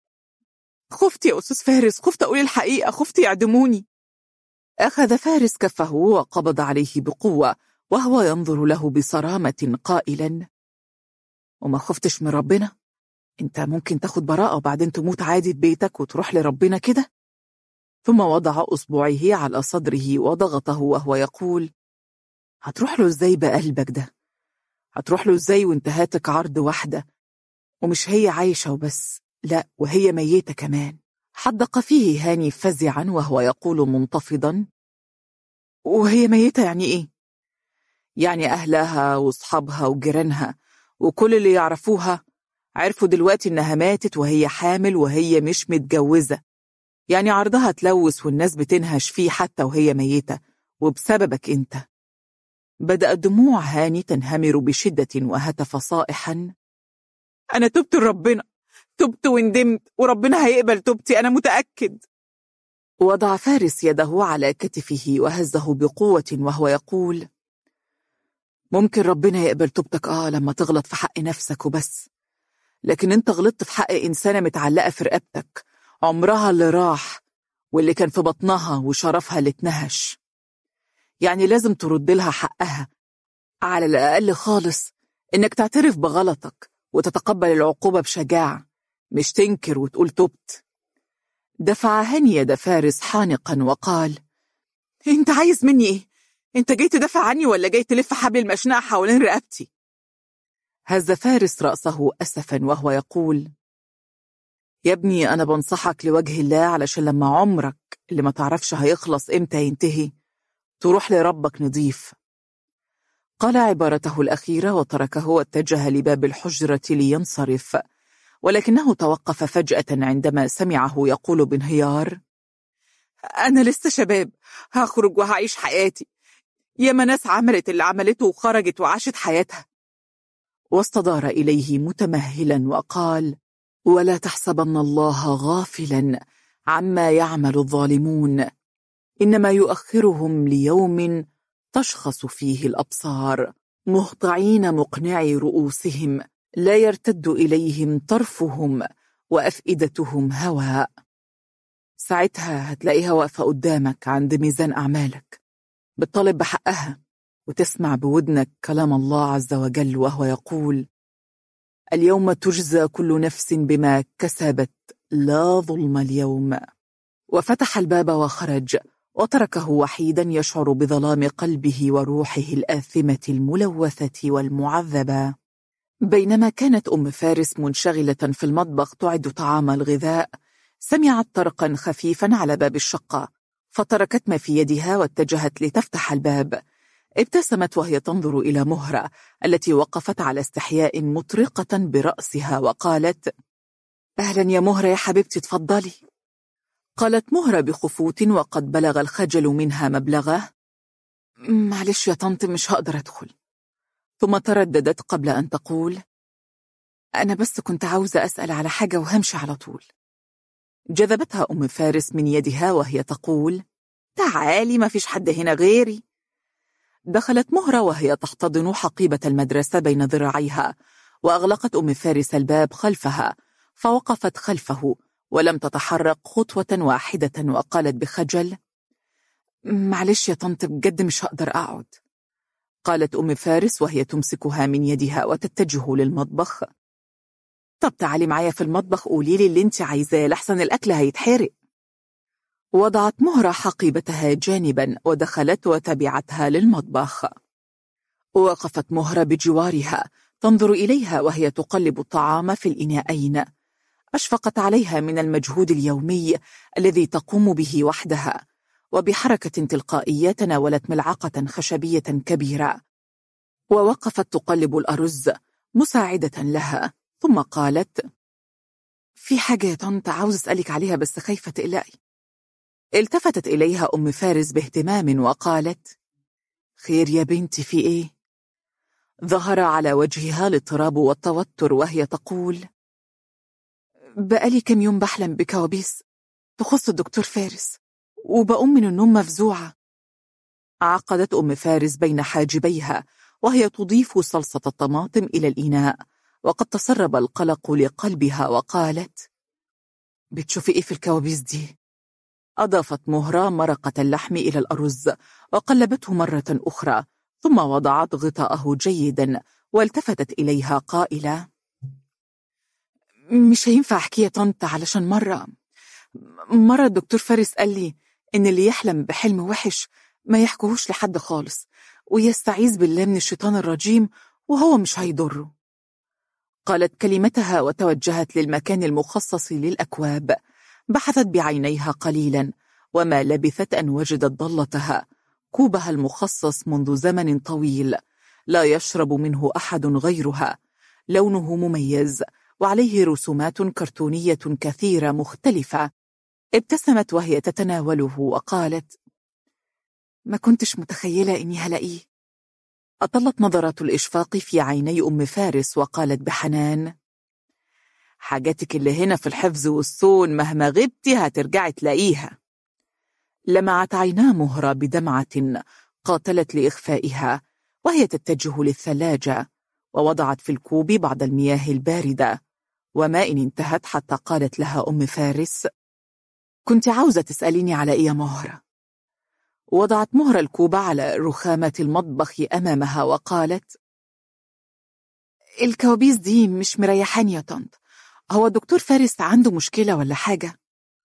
خفت يا أستاذ فارس خفت أقول الحقيقة خفت يعدموني أخذ فارس كفه وقبض عليه بقوة وهو ينظر له بصرامة قائلا وما خفتش من ربنا انت ممكن تاخد براءة وبعدين تموت عادي في بيتك وتروح لربنا كده ثم وضع أصبعه على صدره وضغطه وهو يقول هتروح له ازاي بقلبك ده هتروح له ازاي وانت هاتك عرض واحدة ومش هي عايشة وبس لا وهي ميتة كمان حدق فيه هاني فزعا وهو يقول منتفضا وهي ميتة يعني ايه؟ يعني أهلها وصحابها وجيرانها وكل اللي يعرفوها عرفوا دلوقتي إنها ماتت وهي حامل وهي مش متجوزة يعني عرضها تلوث والناس بتنهش فيه حتى وهي ميتة وبسببك انت بدأت دموع هاني تنهمر بشدة وهتف صائحا أنا تبت لربنا تبت وندمت وربنا هيقبل توبتي أنا متأكد وضع فارس يده على كتفه وهزه بقوة وهو يقول ممكن ربنا يقبل توبتك آه لما تغلط في حق نفسك وبس لكن انت غلطت في حق إنسانة متعلقة في رقبتك عمرها اللي راح واللي كان في بطنها وشرفها اللي اتنهش يعني لازم ترد لها حقها على الأقل خالص إنك تعترف بغلطك وتتقبل العقوبة بشجاعة مش تنكر وتقول تبت دفع هني يد فارس حانقا وقال انت عايز مني ايه انت جاي تدافع عني ولا جاي تلف حبل المشنقة حوالين رقبتي هز فارس رأسه أسفا وهو يقول يا ابني أنا بنصحك لوجه الله علشان لما عمرك اللي ما تعرفش هيخلص إمتى ينتهي تروح لربك نضيف قال عبارته الأخيرة وتركه واتجه لباب الحجرة لينصرف ولكنه توقف فجأة عندما سمعه يقول بانهيار أنا لسه شباب هخرج وهعيش حياتي ياما ناس عملت اللي عملته وخرجت وعاشت حياتها واستدار إليه متمهلا وقال ولا تحسبن الله غافلا عما يعمل الظالمون إنما يؤخرهم ليوم تشخص فيه الأبصار مهطعين مقنعي رؤوسهم لا يرتد إليهم طرفهم وأفئدتهم هواء ساعتها هتلاقيها واقفة قدامك عند ميزان أعمالك بتطالب بحقها وتسمع بودنك كلام الله عز وجل وهو يقول اليوم تجزى كل نفس بما كسبت لا ظلم اليوم وفتح الباب وخرج وتركه وحيدا يشعر بظلام قلبه وروحه الآثمة الملوثة والمعذبة بينما كانت أم فارس منشغلة في المطبخ تعد طعام الغذاء سمعت طرقا خفيفا على باب الشقة فتركت ما في يدها واتجهت لتفتح الباب ابتسمت وهي تنظر إلى مهرة التي وقفت على استحياء مطرقة برأسها وقالت أهلا يا مهرة يا حبيبتي تفضلي قالت مهرة بخفوت وقد بلغ الخجل منها مبلغه معلش يا طنط مش هقدر أدخل ثم ترددت قبل أن تقول أنا بس كنت عاوزة أسأل على حاجة وهمشي على طول جذبتها أم فارس من يدها وهي تقول تعالي ما فيش حد هنا غيري دخلت مهرة وهي تحتضن حقيبة المدرسة بين ذراعيها وأغلقت أم فارس الباب خلفها فوقفت خلفه ولم تتحرك خطوة واحدة وقالت بخجل معلش يا طنط بجد مش هقدر أقعد قالت أم فارس وهي تمسكها من يدها وتتجه للمطبخ طب تعالي معايا في المطبخ قولي لي اللي انت عايزاه لحسن الأكل هيتحرق وضعت مهرة حقيبتها جانبا ودخلت وتبعتها للمطبخ وقفت مهرة بجوارها تنظر إليها وهي تقلب الطعام في الإناءين أشفقت عليها من المجهود اليومي الذي تقوم به وحدها وبحركة تلقائية تناولت ملعقة خشبية كبيرة ووقفت تقلب الأرز مساعدة لها ثم قالت في حاجة يا طنط عاوز أسألك عليها بس خايفة تقلقي التفتت إليها أم فارس باهتمام وقالت خير يا بنتي في إيه؟ ظهر على وجهها الاضطراب والتوتر وهي تقول بقالي كم يوم بحلم بكوابيس تخص الدكتور فارس وبقوم من النوم مفزوعة عقدت أم فارس بين حاجبيها وهي تضيف صلصة الطماطم إلى الإناء وقد تسرب القلق لقلبها وقالت بتشوفي إيه في الكوابيس دي؟ أضافت مهرة مرقة اللحم إلى الأرز وقلبته مرة أخرى ثم وضعت غطاءه جيدا والتفتت إليها قائلة مش هينفع أحكي يا طنط علشان مرة مرة الدكتور فارس قال لي إن اللي يحلم بحلم وحش ما يحكوهوش لحد خالص ويستعيذ بالله من الشيطان الرجيم وهو مش هيضره قالت كلمتها وتوجهت للمكان المخصص للأكواب بحثت بعينيها قليلا وما لبثت أن وجدت ضلتها كوبها المخصص منذ زمن طويل لا يشرب منه أحد غيرها لونه مميز وعليه رسومات كرتونية كثيرة مختلفة ابتسمت وهي تتناوله وقالت ما كنتش متخيلة إني هلاقيه أطلت نظرات الإشفاق في عيني أم فارس وقالت بحنان حاجاتك اللي هنا في الحفظ والصون مهما غبتي هترجعي تلاقيها لمعت عينا مهرة بدمعة قاتلت لإخفائها وهي تتجه للثلاجة ووضعت في الكوب بعض المياه الباردة وما إن انتهت حتى قالت لها أم فارس كنت عاوزة تسأليني على إيه مهرة وضعت مهرة الكوب على رخامة المطبخ أمامها وقالت الكوابيس دي مش مريحاني يا طنط هو الدكتور فارس عنده مشكلة ولا حاجة؟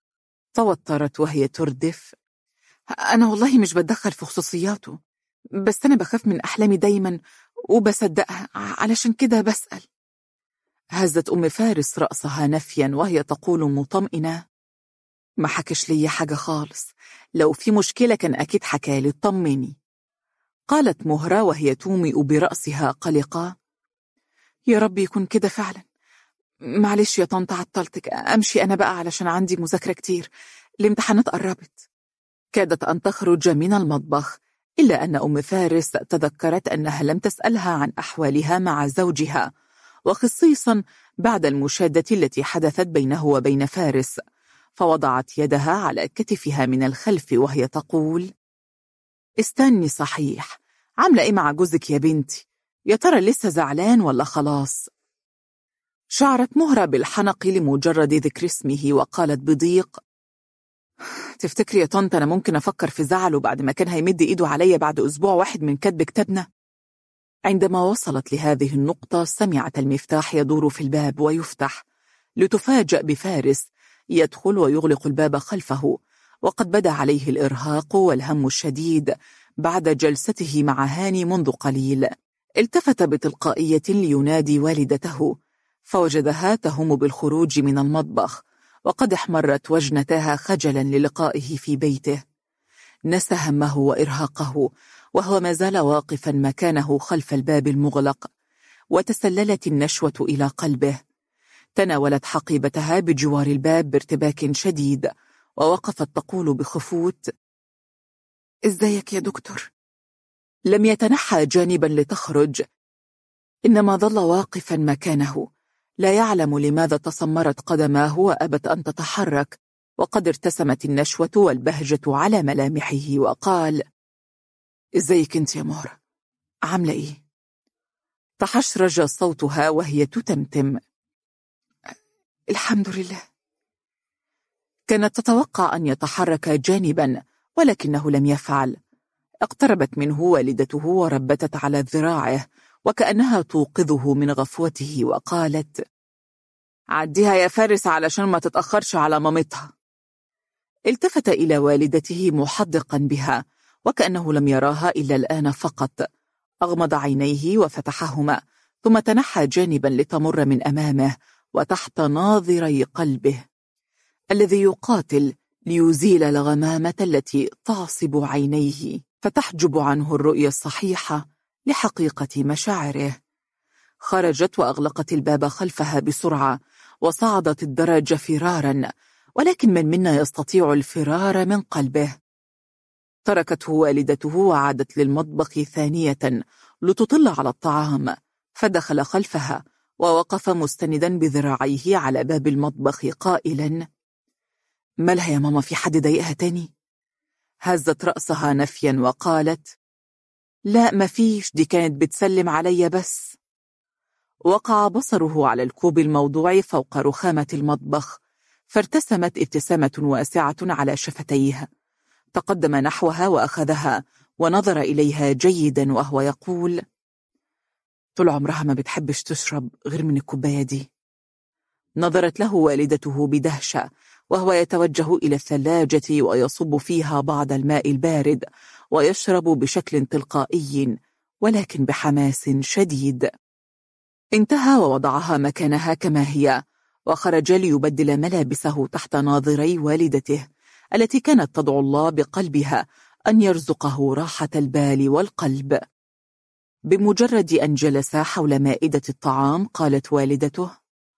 توترت وهي تردف أنا والله مش بتدخل في خصوصياته بس أنا بخاف من أحلامي دايما وبصدقها علشان كده بسأل هزت أم فارس رأسها نفيا وهي تقول مطمئنة ما حكش لي حاجة خالص لو في مشكلة كان أكيد حكالي طمني قالت مهرة وهي تومئ برأسها قلقة يا رب يكون كده فعلا معلش يا طنط عطلتك أمشي أنا بقى علشان عندي مذاكرة كتير الامتحانات قربت كادت أن تخرج من المطبخ إلا أن أم فارس تذكرت أنها لم تسألها عن أحوالها مع زوجها وخصيصا بعد المشادة التي حدثت بينه وبين فارس فوضعت يدها على كتفها من الخلف وهي تقول استني صحيح عاملة إيه مع جوزك يا بنتي يا ترى لسه زعلان ولا خلاص شعرت مهرة بالحنق لمجرد ذكر اسمه وقالت بضيق تفتكري يا طنط أنا ممكن أفكر في زعله بعد ما كان هيمد إيده عليا بعد أسبوع واحد من كتب كتابنا؟ عندما وصلت لهذه النقطة سمعت المفتاح يدور في الباب ويفتح لتفاجأ بفارس يدخل ويغلق الباب خلفه وقد بدا عليه الإرهاق والهم الشديد بعد جلسته مع هاني منذ قليل التفت بتلقائية لينادي والدته فوجدها تهم بالخروج من المطبخ وقد احمرت وجنتها خجلا للقائه في بيته نسى همه وإرهاقه وهو ما زال واقفا مكانه خلف الباب المغلق وتسللت النشوة إلى قلبه تناولت حقيبتها بجوار الباب بارتباك شديد ووقفت تقول بخفوت ازيك يا دكتور لم يتنحى جانبا لتخرج إنما ظل واقفا مكانه لا يعلم لماذا تصمرت قدماه وأبت أن تتحرك وقد ارتسمت النشوة والبهجة على ملامحه وقال ازيك انت يا مهرة عاملة ايه تحشرج صوتها وهي تتمتم الحمد لله كانت تتوقع أن يتحرك جانبا ولكنه لم يفعل اقتربت منه والدته وربتت على ذراعه وكأنها توقظه من غفوته وقالت عديها يا فارس علشان ما تتأخرش على مامتها التفت إلى والدته محدقا بها وكأنه لم يراها إلا الآن فقط أغمض عينيه وفتحهما ثم تنحى جانبا لتمر من أمامه وتحت ناظري قلبه الذي يقاتل ليزيل الغمامة التي تعصب عينيه فتحجب عنه الرؤية الصحيحة لحقيقة مشاعره خرجت وأغلقت الباب خلفها بسرعة وصعدت الدرج فرارا ولكن من منا يستطيع الفرار من قلبه تركته والدته وعادت للمطبخ ثانية لتطل على الطعام فدخل خلفها ووقف مستندا بذراعيه على باب المطبخ قائلا مالها يا ماما في حد ضايقها تاني؟ هزت رأسها نفيا وقالت لا مفيش دي كانت بتسلم علي بس وقع بصره على الكوب الموضوع فوق رخامة المطبخ فارتسمت ابتسامة واسعة على شفتيها تقدم نحوها وأخذها ونظر إليها جيدا وهو يقول طول عمرها ما بتحبش تشرب غير من الكوباية دي نظرت له والدته بدهشة وهو يتوجه إلى الثلاجة ويصب فيها بعض الماء البارد ويشرب بشكل تلقائي ولكن بحماس شديد انتهى ووضعها مكانها كما هي وخرج ليبدل ملابسه تحت ناظري والدته التي كانت تدعو الله بقلبها أن يرزقه راحة البال والقلب بمجرد أن جلس حول مائدة الطعام قالت والدته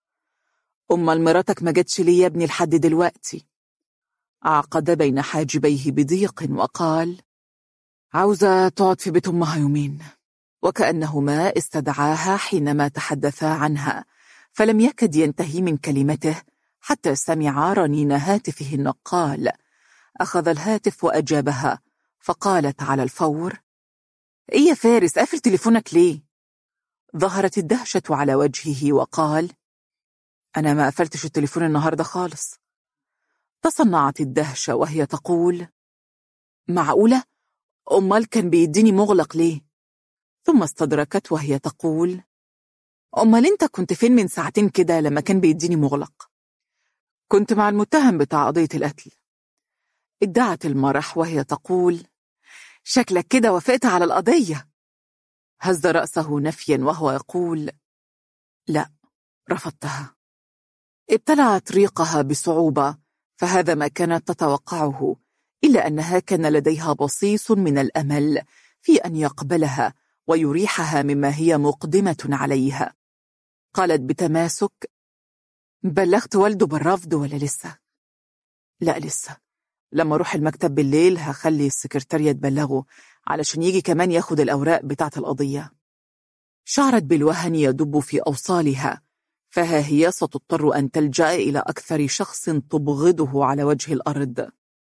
أم مراتك ما جتش لي يا ابني لحد دلوقتي عقد بين حاجبيه بضيق وقال عاوزة تقعد في بيت أمها يومين وكأنهما استدعاها حينما تحدثا عنها فلم يكد ينتهي من كلمته حتى سمع رنين هاتفه النقال أخذ الهاتف وأجابها فقالت على الفور إيه يا فارس قافل تليفونك ليه؟ ظهرت الدهشة على وجهه وقال أنا ما قفلتش التليفون النهاردة خالص تصنعت الدهشة وهي تقول معقولة؟ أمال كان بيديني مغلق ليه؟ ثم استدركت وهي تقول أمال أنت كنت فين من ساعتين كده لما كان بيديني مغلق؟ كنت مع المتهم بتاع قضية القتل ادعت المرح وهي تقول شكلك كده وافقت على القضية هز رأسه نفيا وهو يقول لا رفضتها ابتلعت ريقها بصعوبة فهذا ما كانت تتوقعه إلا أنها كان لديها بصيص من الأمل في أن يقبلها ويريحها مما هي مقدمة عليها قالت بتماسك بلغت والده بالرفض ولا لسه؟ لا لسه لما اروح المكتب بالليل هخلي السكرتارية تبلغه علشان يجي كمان ياخد الأوراق بتاعة القضية شعرت بالوهن يدب في أوصالها فها هي ستضطر أن تلجأ إلى أكثر شخص تبغضه على وجه الأرض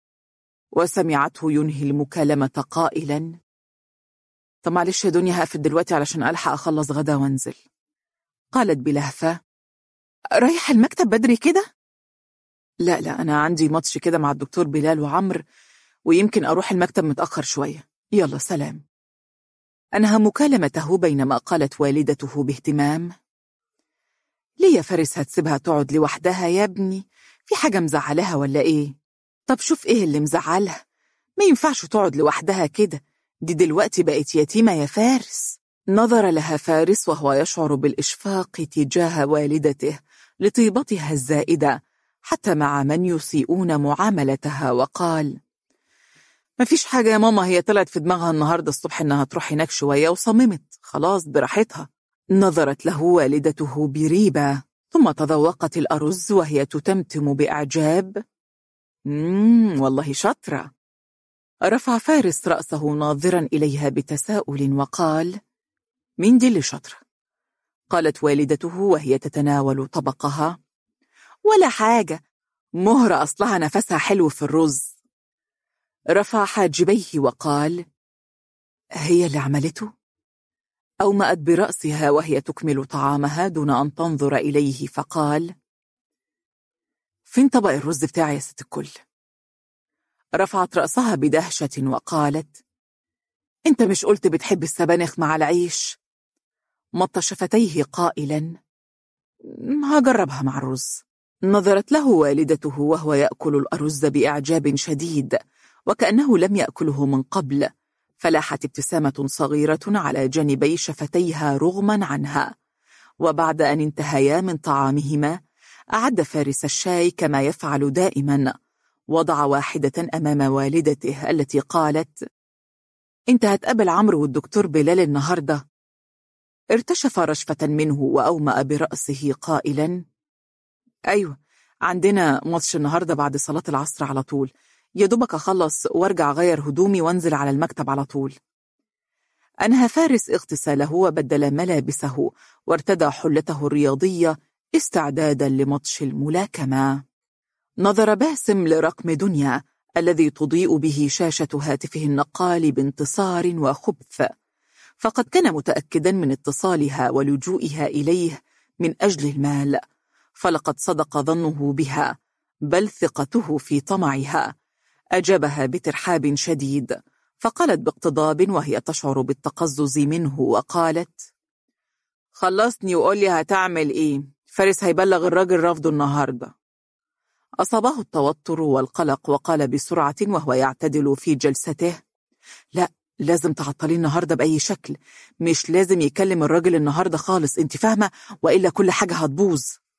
وسمعته ينهي المكالمة قائلا طب معلش يا دنيا هقفل دلوقتي علشان ألحق أخلص غدا وانزل قالت بلهفة رايح المكتب بدري كده؟ لا لا أنا عندي ماتش كده مع الدكتور بلال وعمر ويمكن أروح المكتب متأخر شوية يلا سلام أنهى مكالمته بينما قالت والدته باهتمام ليه يا فارس هتسيبها تقعد لوحدها يا ابني في حاجة مزعلها ولا إيه طب شوف إيه اللي مزعلها ما ينفعش تقعد لوحدها كده دي دلوقتي بقت يتيمة يا فارس نظر لها فارس وهو يشعر بالإشفاق تجاه والدته لطيبتها الزائدة حتى مع من يسيئون معاملتها وقال ما فيش حاجة يا ماما هي طلعت في دماغها النهاردة الصبح إنها تروح هناك شوية وصممت خلاص براحتها نظرت له والدته بريبة ثم تذوقت الأرز وهي تتمتم بإعجاب مم والله شاطرة رفع فارس رأسه ناظرا إليها بتساؤل وقال مين دي اللي شاطرة؟ قالت والدته وهي تتناول طبقها ولا حاجة مهرة أصلها نفسها حلو في الرز رفع حاجبيه وقال هي اللي عملته؟ أومأت برأسها وهي تكمل طعامها دون أن تنظر إليه فقال فين طبق الرز بتاعي يا ست الكل؟ رفعت رأسها بدهشة وقالت انت مش قلت بتحب السبانخ مع العيش؟ مط شفتيه قائلا هجربها مع الرز نظرت له والدته وهو يأكل الأرز بإعجاب شديد وكأنه لم يأكله من قبل فلاحت ابتسامة صغيرة على جانبي شفتيها رغما عنها وبعد أن انتهيا من طعامهما أعد فارس الشاي كما يفعل دائما وضع واحدة أمام والدته التي قالت انت هتقابل عمرو والدكتور بلال النهاردة ارتشف رشفة منه وأومأ برأسه قائلا أيوة عندنا ماتش النهاردة بعد صلاة العصر على طول يا دوبك أخلص وارجع غير هدومي وانزل على المكتب على طول أنهى فارس اغتساله وبدل ملابسه وارتدى حلته الرياضية استعدادا لماتش الملاكمة نظر باسم لرقم دنيا الذي تضيء به شاشة هاتفه النقال بانتصار وخبث فقد كان متأكدا من اتصالها ولجوئها إليه من أجل المال فلقد صدق ظنه بها بل ثقته في طمعها أجابها بترحاب شديد فقالت باقتضاب وهي تشعر بالتقزز منه وقالت خلصني وقول لي هتعمل ايه فارس هيبلغ الراجل رفضه النهاردة أصابه التوتر والقلق وقال بسرعة وهو يعتدل في جلسته لا لازم تعطلي النهاردة بأي شكل مش لازم يكلم الراجل النهاردة خالص انت فاهمة وإلا كل حاجة هتبوظ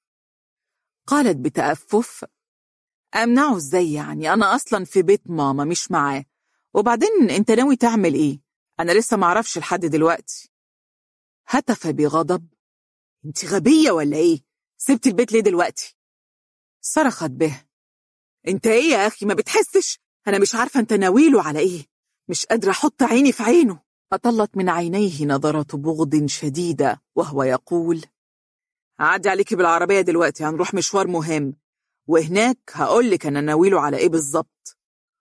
قالت بتأفف أمنعه ازاي يعني أنا أصلا في بيت ماما مش معاه وبعدين انت ناوي تعمل ايه أنا لسه معرفش لحد دلوقتي هتف بغضب انت غبية ولا ايه سبت البيت ليه دلوقتي صرخت به انت ايه يا أخي ما بتحسش أنا مش عارفة انت ناويله على ايه مش قادرة أحط عيني في عينه أطلت من عينيه نظرة بغض شديدة وهو يقول هعدي عليكي بالعربية دلوقتي هنروح مشوار مهم وهناك هقولك أنا ناويله على إيه بالظبط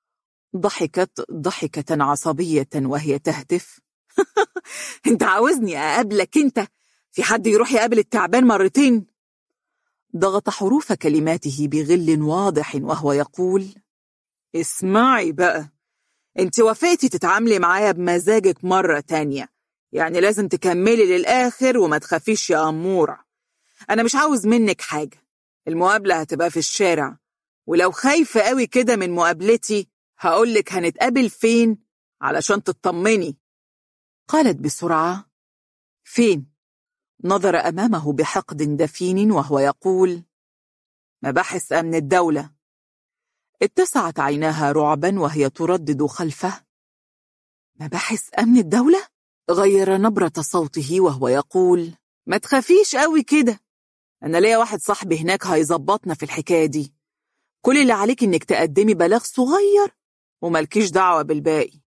ضحكت ضحكة عصبية وهي تهتف انت عاوزني أقابلك انت في حد يروح يقابل التعبان مرتين ضغط حروف كلماته بغل واضح وهو يقول اسمعي بقى انت وافقتي تتعاملي معايا بمزاجك مرة تانية يعني لازم تكملي للآخر وما تخافيش يا أمورة أنا مش عاوز منك حاجة المقابلة هتبقى في الشارع ولو خايفة قوي كده من مقابلتي هقولك هنتقابل فين علشان تطمني قالت بسرعة فين؟ نظر أمامه بحقد دفين وهو يقول مباحث أمن الدولة اتسعت عيناها رعبا وهي تردد خلفه مباحث أمن الدولة؟ غير نبرة صوته وهو يقول ما تخافيش قوي كده أنا ليا واحد صاحبي هناك هيظبطنا في الحكاية دي كل اللي عليك إنك تقدمي بلاغ صغير وملكيش دعوة بالباقي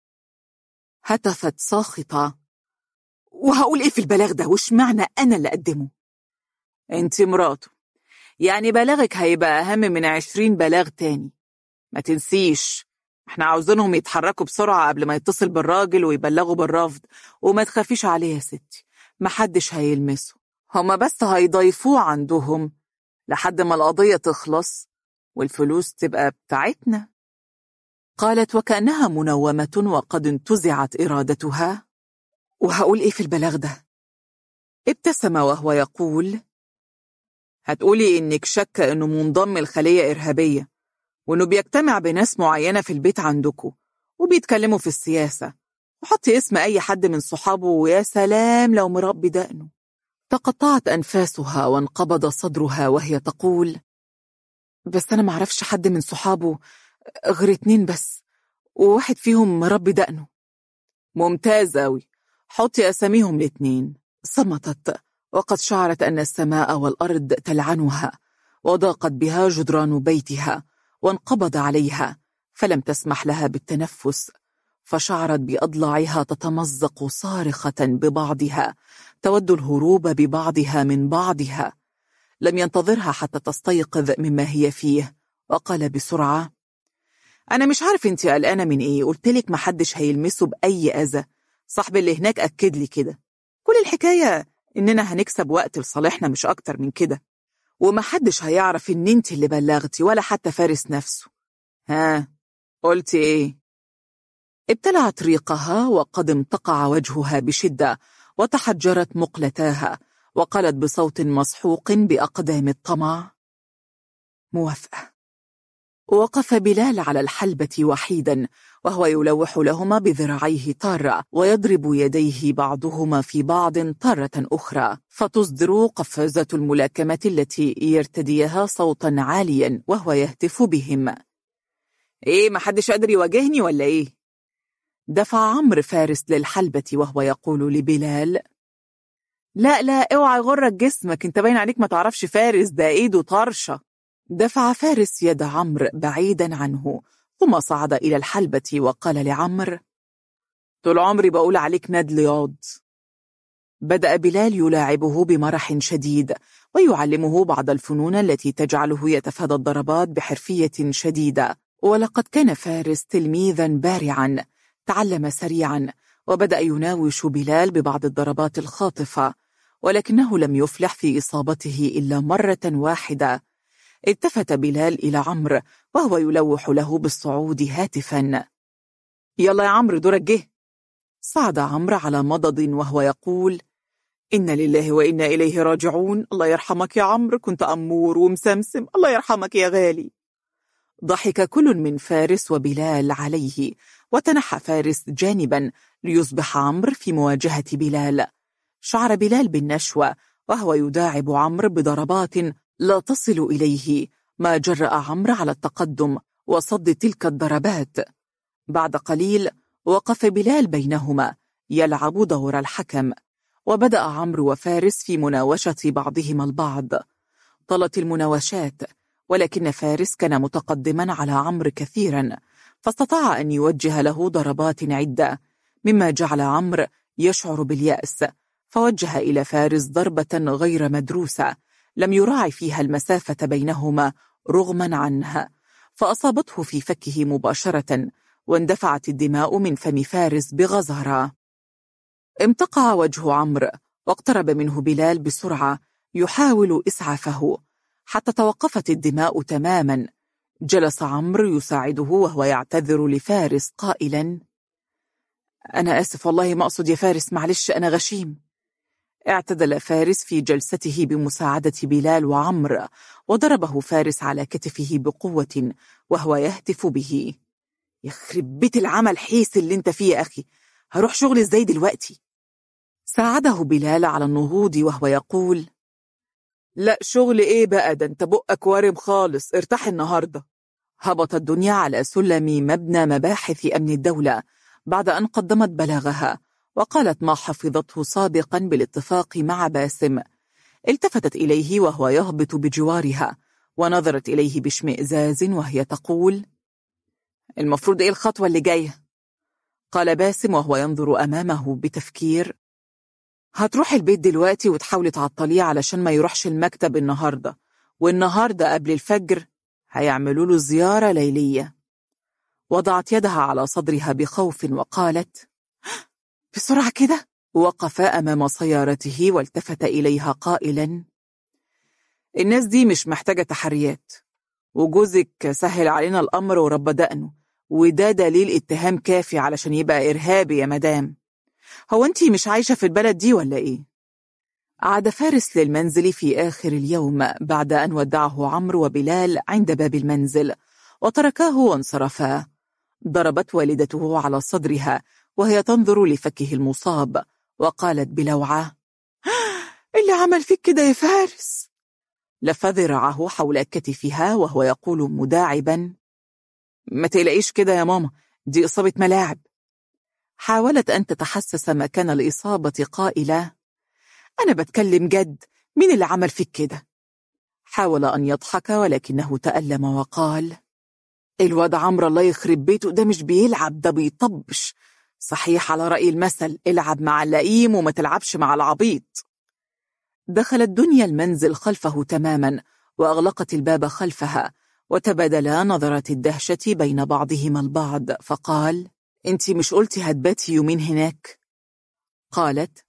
هتفت ساخطة وهقول إيه في البلاغ ده وش معنى أنا اللي أقدمه أنت مراته يعني بلاغك هيبقى أهم من عشرين بلاغ تاني ما تنسيش احنا عاوزينهم يتحركوا بسرعة قبل ما يتصل بالراجل ويبلغوا بالرفض وما تخافيش عليه يا ستي محدش هيلمسه هما بس هيضيفوه عندهم لحد ما القضية تخلص والفلوس تبقى بتاعتنا قالت وكأنها منومة وقد انتزعت إرادتها وهقول إيه في البلاغ ده؟ ابتسم وهو يقول هتقولي إنك شاكة إنه منضم لخلية إرهابية وإنه بيجتمع بناس معينة في البيت عندكم وبيتكلموا في السياسة وحطي اسم أي حد من صحابه ويا سلام لو مربي دقنه تقطعت أنفاسها وانقبض صدرها وهي تقول بس أنا معرفش حد من صحابه غير اتنين بس وواحد فيهم مربي دقنه ممتاز أوي حطي أساميهم الاتنين صمتت وقد شعرت أن السماء والأرض تلعنها وضاقت بها جدران بيتها وانقبض عليها فلم تسمح لها بالتنفس فشعرت بأضلاعها تتمزق صارخة ببعضها تود الهروب ببعضها من بعضها لم ينتظرها حتى تستيقظ مما هي فيه وقال بسرعة أنا مش عارف انت قلقانة من ايه قلتلك محدش هيلمسه بأي أذى صاحبي اللي هناك أكد لي كده كل الحكاية إننا هنكسب وقت لصالحنا مش أكتر من كده ومحدش هيعرف إن انت اللي بلغتي ولا حتى فارس نفسه ها قلتي ايه ابتلعت ريقها وقد امتقع وجهها بشدة وتحجرت مقلتاها وقالت بصوت مسحوق بأقدام الطمع موافقة وقف بلال على الحلبة وحيدا وهو يلوح لهما بذراعيه طارة ويضرب يديه بعضهما في بعض طارة أخرى فتصدر قفازة الملاكمة التي يرتديها صوتا عاليا وهو يهتف بهم إيه محدش قادر يواجهني ولا إيه؟ دفع عمرو فارس للحلبة وهو يقول لبلال لا لا اوعى يغرك جسمك انت باين عليك ما تعرفش فارس ده ايده طرشة دفع فارس يد عمرو بعيدا عنه ثم صعد إلى الحلبة وقال لعمرو طول عمري بقول عليك ناد لياض بدأ بلال يلاعبه بمرح شديد ويعلمه بعض الفنون التي تجعله يتفادى الضربات بحرفية شديدة ولقد كان فارس تلميذا بارعا تعلم سريعا وبدأ يناوش بلال ببعض الضربات الخاطفة ولكنه لم يفلح في إصابته إلا مرة واحدة التفت بلال إلى عمرو وهو يلوح له بالصعود هاتفا يلا يا عمرو دورك جه صعد عمرو على مضض وهو يقول إن لله وإنا إليه راجعون الله يرحمك يا عمرو كنت أمور ومسمسم الله يرحمك يا غالي ضحك كل من فارس وبلال عليه وتنحى فارس جانبا ليصبح عمرو في مواجهة بلال شعر بلال بالنشوة وهو يداعب عمرو بضربات لا تصل إليه ما جرأ عمرو على التقدم وصد تلك الضربات بعد قليل وقف بلال بينهما يلعب دور الحكم وبدأ عمرو وفارس في مناوشة بعضهما البعض طلت المناوشات ولكن فارس كان متقدما على عمرو كثيرا فاستطاع أن يوجه له ضربات عدة مما جعل عمرو يشعر باليأس فوجه إلى فارس ضربة غير مدروسة لم يراعي فيها المسافة بينهما رغما عنه فأصابته في فكه مباشرة واندفعت الدماء من فم فارس بغزارة امتقع وجه عمرو واقترب منه بلال بسرعة يحاول إسعافه حتى توقفت الدماء تماما جلس عمرو يساعده وهو يعتذر لفارس قائلا أنا آسف والله ما أقصد يا فارس معلش أنا غشيم اعتدل فارس في جلسته بمساعدة بلال وعمر وضربه فارس على كتفه بقوة وهو يهتف به يخرب بيت العمل حيس اللي انت فيه يا أخي هروح شغل ازاي دلوقتي ساعده بلال على النهوض وهو يقول لا شغل ايه بقى ده انت بقك وارم خالص ارتاح النهاردة هبط الدنيا على سلم مبنى مباحث أمن الدولة بعد أن قدمت بلاغها وقالت ما حفظته سابقا بالاتفاق مع باسم التفتت إليه وهو يهبط بجوارها ونظرت إليه باشمئزاز وهي تقول المفروض إيه الخطوة اللي جاية؟ قال باسم وهو ينظر أمامه بتفكير هتروح البيت دلوقتي وتحاولي تعطليه علشان ما يروحش المكتب النهاردة والنهاردة قبل الفجر هيعملوا له زيارة ليلية وضعت يدها على صدرها بخوف وقالت بسرعة كده وقف أمام سيارته والتفت إليها قائلا الناس دي مش محتاجة تحريات وجوزك سهل علينا الأمر ورب دقنه وده دليل اتهام كافي علشان يبقى إرهابي يا مدام هو أنتي مش عايشة في البلد دي ولا إيه؟ عاد فارس للمنزل في آخر اليوم بعد أن ودعه عمرو وبلال عند باب المنزل وتركاه وانصرفا ضربت والدته على صدرها وهي تنظر لفكه المصاب وقالت بلوعة اللي عمل فيك كده يا فارس لف ذراعه حول كتفها وهو يقول مداعبا ما تقلقيش كده يا ماما دي إصابة ملاعب حاولت أن تتحسس مكان الإصابة قائلة أنا بتكلم جد مين اللي عمل فيك كده؟ حاول أن يضحك ولكنه تألم وقال الواد عمرو الله يخرب بيته ده مش بيلعب ده بيطبش صحيح على رأي المثل العب مع اللئيم وما تلعبش مع العبيط دخلت دنيا المنزل خلفه تماما وأغلقت الباب خلفها وتبادلا نظرات الدهشة بين بعضهما البعض فقال انتي مش قلتي هتباتي يومين هناك قالت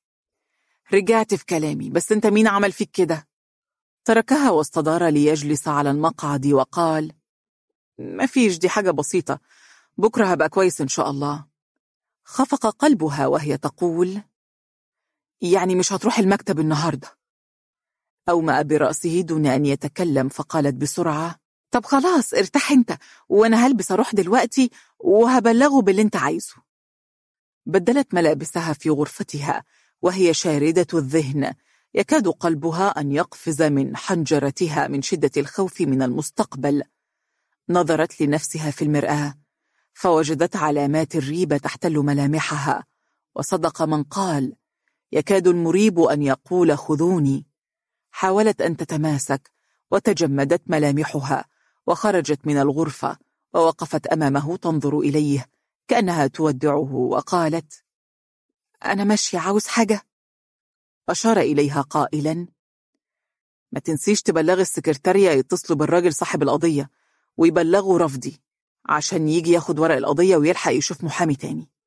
رجعت في كلامي بس انت مين عمل فيك كده تركها واستدار ليجلس على المقعد وقال مفيش دي حاجة بسيطة بكرة هبقى كويس إن شاء الله خفق قلبها وهي تقول يعني مش هتروح المكتب النهاردة أومأ برأسه دون أن يتكلم فقالت بسرعة طب خلاص ارتاح انت وانا هلبس اروح دلوقتي وهبلغه باللي انت عايزه بدلت ملابسها في غرفتها وهي شاردة الذهن يكاد قلبها أن يقفز من حنجرتها من شدة الخوف من المستقبل نظرت لنفسها في المرآة فوجدت علامات الريبة تحتل ملامحها وصدق من قال يكاد المريب أن يقول خذوني حاولت أن تتماسك وتجمدت ملامحها وخرجت من الغرفة ووقفت أمامه تنظر إليه كأنها تودعه وقالت أنا ماشية عاوز حاجة أشار إليها قائلا ما تنسيش تبلغ السكرتارية يتصلوا بالراجل صاحب القضية ويبلغوا رفضي عشان يجي ياخد ورق القضية ويلحق يشوف محامي تاني